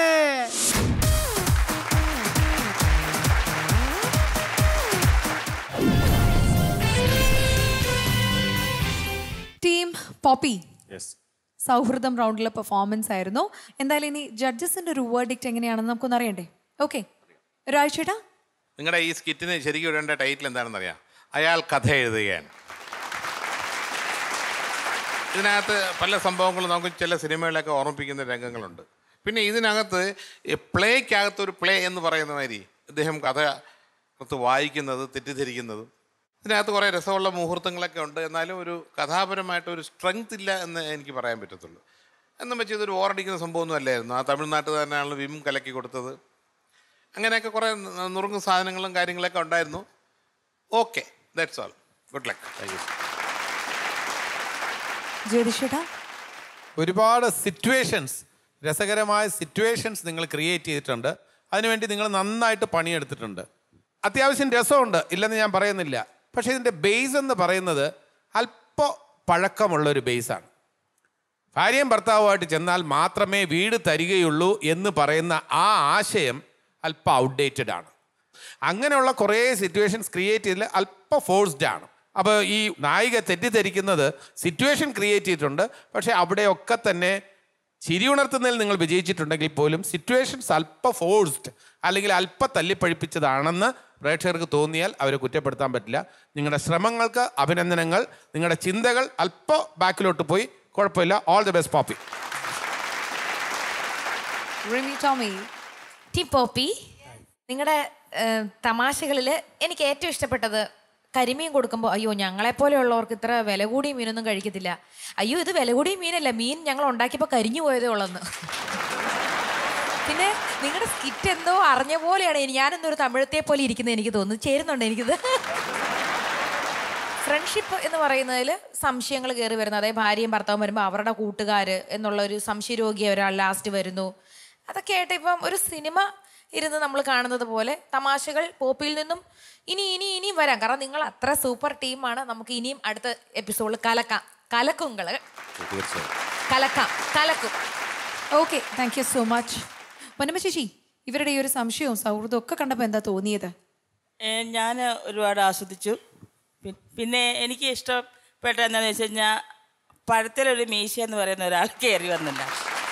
Speaker 2: ടീം പോപ്പി സൗഹൃദം റൗണ്ടിലെ പെർഫോമൻസ് ആയിരുന്നു എന്തായാലും ഇനി ജഡ്ജസിന്റെ ഒരു വേർഡിക്റ്റ് എങ്ങനെയാണെന്ന് നമുക്കൊന്ന് അറിയണ്ടേ ഓക്കെ രാഴ്ചേട്ടാ
Speaker 6: നിങ്ങളുടെ ഈ സ്കിറ്റിന് ശരിക്കും ഇടേണ്ട ടൈറ്റിൽ എന്താണെന്ന് അറിയാം അയാൾ കഥ എഴുതുകയാണ് ഇതിനകത്ത് പല സംഭവങ്ങളും നമുക്ക് ചില സിനിമകളിലൊക്കെ ഓർമ്മിപ്പിക്കുന്ന രംഗങ്ങളുണ്ട് പിന്നെ ഇതിനകത്ത് പ്ലേക്കകത്ത് ഒരു പ്ലേ എന്ന് പറയുന്ന മാതിരി ഇദ്ദേഹം കഥ പുറത്ത് വായിക്കുന്നത് തെറ്റിദ്ധരിക്കുന്നതും ഇതിനകത്ത് കുറേ രസമുള്ള മുഹൂർത്തങ്ങളൊക്കെ ഉണ്ട് എന്നാലും ഒരു കഥാപരമായിട്ട് ഒരു സ്ട്രെങ്ത് ഇല്ല എന്ന് എനിക്ക് പറയാൻ പറ്റത്തുള്ളൂ എന്നും വെച്ച് ഇതൊരു ഓറടിക്കുന്ന സംഭവമൊന്നും അല്ലായിരുന്നു ആ തമിഴ്നാട്ടിൽ തന്നെയാണ് വിം കലക്കി കൊടുത്തത് അങ്ങനെയൊക്കെ കുറേ ന- നുറുങ്ങ് സാധനങ്ങളും കാര്യങ്ങളൊക്കെ ഉണ്ടായിരുന്നു okay that's all good luck thank you
Speaker 2: ജ്യോതിഷേട്ടാ
Speaker 3: ഒരുപാട് സിറ്റുവേഷൻസ് രസകരമായ സിറ്റുവേഷൻസ് നിങ്ങൾ ക്രിയേറ്റ് ചെയ്തിട്ടുണ്ട് അതിനുവേണ്ടി നിങ്ങൾ നന്നായിട്ട് പണിയെടുത്തിട്ടുണ്ട് അത്യാവശ്യം രസമുണ്ട് ഇല്ലെന്ന് ഞാൻ പറയുന്നില്ല പക്ഷേ ഇതിൻ്റെ ബേസ് എന്ന് പറയുന്നത് അല്പ പഴക്കമുള്ള ഒരു ബേസാണ് ഭാര്യയും ഭർത്താവുമായിട്ട് ചെന്നാൽ മാത്രമേ വീട് തരികയുള്ളൂ എന്ന് പറയുന്ന ആ ആശയം അല്പം ഔട്ട്ഡേറ്റഡ് ആണ് അങ്ങനെയുള്ള കുറേ സിറ്റുവേഷൻസ് ക്രിയേറ്റ് ചെയ്തതിൽ അല്പം ഫോഴ്സ്ഡ് ആണ് അപ്പോൾ ഈ നായിക തെറ്റിദ്ധരിക്കുന്നത് സിറ്റുവേഷൻ ക്രിയേറ്റ് ചെയ്തിട്ടുണ്ട് പക്ഷേ അവിടെയൊക്കെ തന്നെ ചിരി ഉണർത്തുന്നതിൽ നിങ്ങൾ വിജയിച്ചിട്ടുണ്ടെങ്കിൽ പോലും സിറ്റുവേഷൻസ് അല്പ ഫോഴ്സ്ഡ് അല്ലെങ്കിൽ അല്പ തല്ലിപ്പഴിപ്പിച്ചതാണെന്ന് പ്രേക്ഷകർക്ക് തോന്നിയാൽ അവരെ കുറ്റപ്പെടുത്താൻ പറ്റില്ല നിങ്ങളുടെ ശ്രമങ്ങൾക്ക് അഭിനന്ദനങ്ങൾ നിങ്ങളുടെ ചിന്തകൾ അല്പ ബാക്കിലോട്ട് പോയി കുഴപ്പമില്ല all the best Poppy
Speaker 2: Rimi Tomy
Speaker 4: ടീ പോപ്പി നിങ്ങളുടെ തമാശകളിൽ എനിക്ക് ഏറ്റവും ഇഷ്ടപ്പെട്ടത് കരിമീൻ കൊടുക്കുമ്പോൾ അയ്യോ ഞങ്ങളെപ്പോലെയുള്ളവർക്ക് ഇത്ര വില കൂടിയ മീനൊന്നും കഴിക്കത്തില്ല അയ്യോ ഇത് വില കൂടിയ മീനല്ല മീൻ ഞങ്ങൾ ഉണ്ടാക്കിയപ്പോൾ കരിഞ്ഞു പോയതേ ഉള്ളെന്ന് പിന്നെ നിങ്ങളുടെ സ്കിറ്റ് എന്തോ അറിഞ്ഞ പോലെയാണ് ഇനി ഞാനെന്തോ ഒരു തമിഴത്തെ പോലെ ഇരിക്കുന്നത് എനിക്ക് തോന്നുന്നു ചേരുന്നുണ്ട് എനിക്കിത് ഫ്രണ്ട്ഷിപ്പ് എന്ന് പറയുന്നതിൽ സംശയങ്ങൾ കയറി വരുന്നത് അതായത് ഭാര്യയും ഭർത്താവും വരുമ്പോൾ അവരുടെ കൂട്ടുകാർ എന്നുള്ള ഒരു സംശയരോഗി ഒരാൾ ലാസ്റ്റ് വരുന്നു അതൊക്കെ ആയിട്ട് ഇപ്പം ഒരു സിനിമ ഇരുന്ന് നമ്മൾ കാണുന്നത് പോലെ തമാശകൾ പോപ്പിൽ നിന്നും ഇനി ഇനി ഇനിയും വരാം കാരണം നിങ്ങൾ അത്ര സൂപ്പർ ടീമാണ് നമുക്ക് ഇനിയും അടുത്ത എപ്പിസോഡിൽ കലക്കാം കലക്കുങ്ങൾ കലക്കാം കലക്കും
Speaker 2: okay thank you so much Ponnamma ചേച്ചി ഇവരുടെ ഈ ഒരു സംശയവും സൗഹൃദവും ഒക്കെ കണ്ടപ്പോൾ എന്താ തോന്നിയത്
Speaker 5: ഞാൻ ഒരുപാട് ആസ്വദിച്ചു പി- പിന്നെ എനിക്ക് ഇഷ്ടപ്പെട്ട എന്താണെന്ന് വെച്ച് കഴിഞ്ഞാൽ പഴത്തിലൊരു മീശ എന്ന് പറയുന്ന ഒരാൾ കയറി വന്നില്ല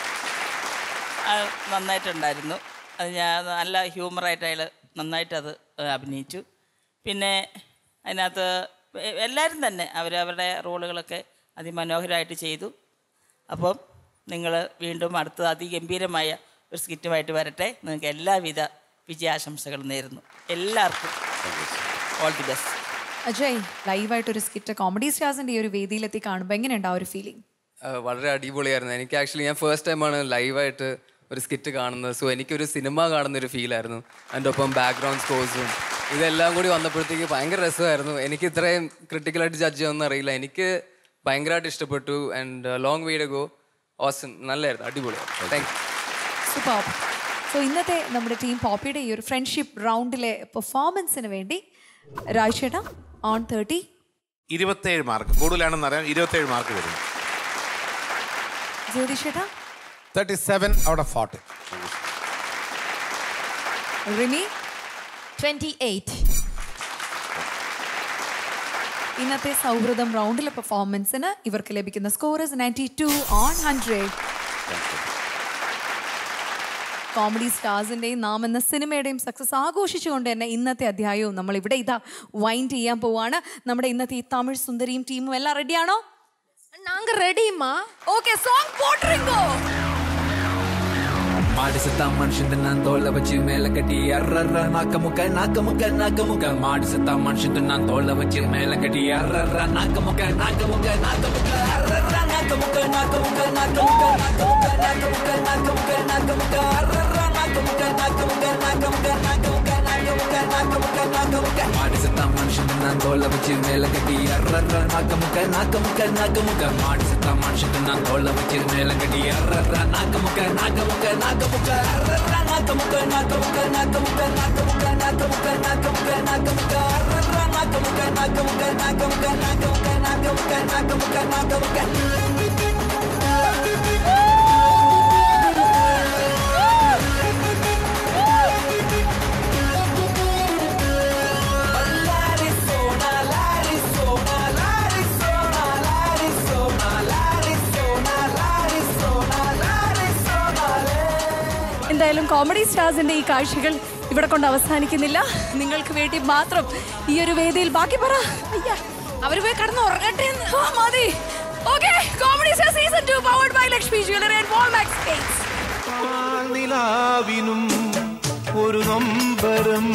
Speaker 5: അത് നന്നായിട്ടുണ്ടായിരുന്നു അത് ഞാൻ നല്ല ഹ്യൂമറായിട്ട് അയാൾ നന്നായിട്ടത് അഭിനയിച്ചു പിന്നെ അതിനകത്ത് എ- എല്ലാവരും തന്നെ അവരവരുടെ റോളുകളൊക്കെ അതിമനോഹരമായിട്ട് ചെയ്തു അപ്പം നിങ്ങൾ വീണ്ടും അടുത്ത അതിഗംഭീരമായ ഒരു സ്കിറ്റുമായിട്ട് വരട്ടെ നിങ്ങൾക്ക് എല്ലാവിധ വിജയാശംസകളും നേരുന്നു എല്ലാവർക്കും ഓൾ ദി ബെസ്റ്റ്
Speaker 2: അജയ് ലൈവായിട്ട് ഒരു സ്കിറ്റ് കോമഡി സ്റ്റാർസിന്റെ ഈ ഒരു വേദിയിലെത്തി കാണുമ്പോൾ എങ്ങനെയുണ്ട് ആ ഒരു ഫീലിംഗ്
Speaker 23: ആ, വളരെ അടിപൊളിയായിരുന്നു എനിക്ക് ആക്ച്വലി ഞാൻ ഫസ്റ്റ് ടൈമാണ് ലൈവായിട്ട് ഒരു സ്കിറ്റ് കാണുന്നത് സോ എനിക്കൊരു സിനിമ കാണുന്ന ഒരു ഫീലായിരുന്നു അതിൻ്റെ ഒപ്പം ബാക്ക്ഗ്രൗണ്ട് സ്കോഴ്സും ഇതെല്ലാം കൂടി വന്നപ്പോഴത്തേക്ക് ഭയങ്കര രസമായിരുന്നു എനിക്ക് ഇത്രയും ക്രിട്ടിക്കലായിട്ട് ജഡ്ജ് ചെയ്യാനൊന്നും അറിയില്ല എനിക്ക് ഭയങ്കരമായിട്ട് ഇഷ്ടപ്പെട്ടു ആൻഡ് ലോങ് വീഡ് ഗോ ഓസൺ നല്ലായിരുന്നു അടിപൊളിയായിരുന്നു താങ്ക്
Speaker 2: സൂപ്പർ സോ ഇന്നത്തെ നമ്മുടെ ടീം പോപ്പിയുടെ ഈ ഒരു ഫ്രണ്ട്ഷിപ്പ് റൗണ്ടിലെ പെർഫോമൻസിന് വേണ്ടി രാജേട്ടാ ഓൺ തേർട്ടി
Speaker 6: ഇരുപത്തേഴ് മാർക്ക് കൂടുതലാണെന്ന് അറിയാം ഇരുപത്തേഴ് മാർക്ക് വരും
Speaker 2: ജ്യോതിഷേട്ടാ
Speaker 3: thirty seven out of forty
Speaker 2: Rimi
Speaker 4: twenty eight
Speaker 2: ഇന്നത്തെ സൗഹൃദം റൗണ്ടിലെ പെർഫോമൻസിന് ഇവർക്ക് ലഭിക്കുന്ന scores ninety two on hundred comedy സ്റ്റാർസിന്റെയും നാം എന്ന സിനിമയുടെയും സക്സസ് ആഘോഷിച്ചുകൊണ്ട് തന്നെ ഇന്നത്തെ അധ്യായവും നമ്മൾ ഇവിടെ ഇതാ വൈൻഡ് ചെയ്യാൻ പോവാണ് നമ്മുടെ ഇന്നത്തെ ഈ തമിഴ് സുന്ദരിയും ടീമും എല്ലാം റെഡിയാണോ
Speaker 11: நாங்க ரெடிமா ஓகே சாங் போட்டுருங்கோ
Speaker 14: மாடு செத்தா மனுஷன் நான் தோலை வச்சு மேல கட்டி அர்ரர்ற நாக்க முக்க நாக்க முக்க நாக்க முக்க மாடு செத்தா மனுஷன் நான் தோலை வச்சு மேல கட்டி அர்ரர்ற நாக்க முக்க நாக்க முக்க நாக்க முக்க அர்ரர்ற நாக்க முக்க நாக்க முக்க நாக்க முக்க நாக்க முக்க நாக்க முக்க நாக்க முக்க நாக்க முக்க அர்ரர்ற நாக்க முக்க நாக்க முக்க நாக்க முக்க நாக்க முக்க நாக்க முக்க நாக்க முக்க நாக்க முக்க மாடு செத்தா மனுஷன் நான் தோலை வச்சு மேல கட்டி அர்ரர்ற நாக்க முக்க நாக்க முக்க நாக்க முக்க மாடு செத்தா மனுஷன் நான் தோலை வச்சு மேல கட்டி அர்ரர்ற நாக்க முக்க நாக்க முக்க நாக்க முக்க அர்ரர்ற நாக்க முக்க நாக்க முக்க நாக்க முக்க நாக்க முக்க நாக்க முக்க நாக்க முக்க நாக்க முக்க அர்ரர்ற நாக்க முக்க நாக்க முக்க நாக்க முக்க நாக்க முக்க நாக்க முக்க நாக்க முக்க நாக்க முக்க
Speaker 2: എന്തായാലും കോമഡി സ്റ്റാർസിന്റെ ഈ കാഴ്ചകൾ ഇവിടെ കൊണ്ട് അവസാനിക്കുന്നില്ല നിങ്ങൾക്ക് വേണ്ടി മാത്രം ഈ ഒരു വേദിയിൽ ബാക്കി പറ അയ്യ
Speaker 4: അവർ പോയി കടന്ന് ഉറങ്ങട്ടെ
Speaker 2: ആ, മതി okay comedy star season 2 powered by Lakshmi jewellery and Walmax space
Speaker 18: നിലാവിനും ഒരു നൊമ്പരം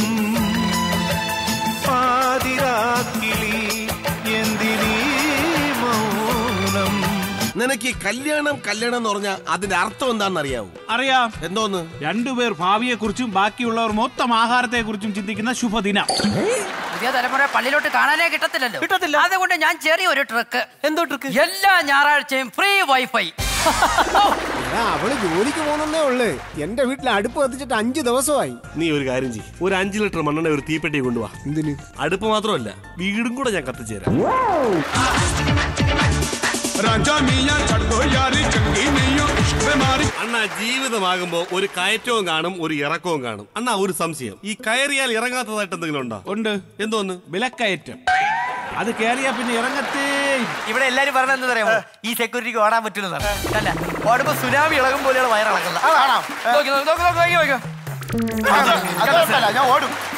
Speaker 18: പാതിരാക്കിളി എന്തിനീ മൗനം
Speaker 15: നിനക്ക് ഈ കല്യാണം കല്യാണം എന്ന് പറഞ്ഞാൽ അതിന്റെ അർത്ഥം എന്താണെന്ന് അറിയാവൂ
Speaker 13: അറിയാം
Speaker 15: എന്തോന്ന്
Speaker 13: രണ്ടുപേർ ഭാവിയെ കുറിച്ചും ബാക്കിയുള്ളവർ മൊത്തം ആഹാരത്തെ കുറിച്ചും ചിന്തിക്കുന്ന ശുഭദിനം
Speaker 16: പുതിയ തലമുറ പള്ളിയിലോട്ട് കാണാനേ കിട്ടത്തില്ലല്ലോ കിട്ടത്തില്ല അതുകൊണ്ട് ഞാൻ ചെറിയ ഒരു ട്രിക്ക് എന്തോ ട്രിക്ക് എല്ലാ ഞായറാഴ്ചയും ഫ്രീ വൈഫൈ
Speaker 20: എടാ അവള് ജോലിക്ക് പോകുന്നേ ഉള്ളു എന്റെ വീട്ടിൽ അടുപ്പ് കത്തിച്ചിട്ട് അഞ്ചു ദിവസമായി
Speaker 15: നീ ഒരു കാര്യം ചെയ്യ് ഒരു അഞ്ചു ലിറ്റർ മണ്ണെണ്ണ ഒരു തീപ്പെട്ടി കൊണ്ടുവാ
Speaker 20: എന്തിന്
Speaker 15: അടുപ്പ് മാത്രമല്ല വീടും കൂടെ ഞാൻ കത്തിച്ചു തരാം അണ്ണാ ജീവിതമാകുമ്പോ ഒരു കയറ്റവും കാണും ഒരു ഇറക്കവും കാണും അണ്ണാ ഒരു സംശയം ഈ കയറിയാൽ ഇറങ്ങാത്തതായിട്ട് എന്തെങ്കിലും ഉണ്ടോ
Speaker 13: ഉണ്ട്
Speaker 15: എന്തോന്ന്
Speaker 13: വിലക്കയറ്റം അത് കേറിയാ പിന്നെ ഇറങ്ങത്തേ
Speaker 16: ഇവിടെ എല്ലാരും പറഞ്ഞത് എന്താ പറയാമോ ഈ സെക്യൂരിറ്റിക്ക് ഓടാൻ പറ്റില്ലെന്നാണ് അല്ല ഓടുമ്പോ സുനാമി ഇളകും പോലെയാണ് വയറിളക്കുന്നത് അതാണോ നോക്കി നോക്കി നോക്കി നോക്കി നോക്കി
Speaker 12: അത് കുഴപ്പമില്ല, ഞാൻ ഓടും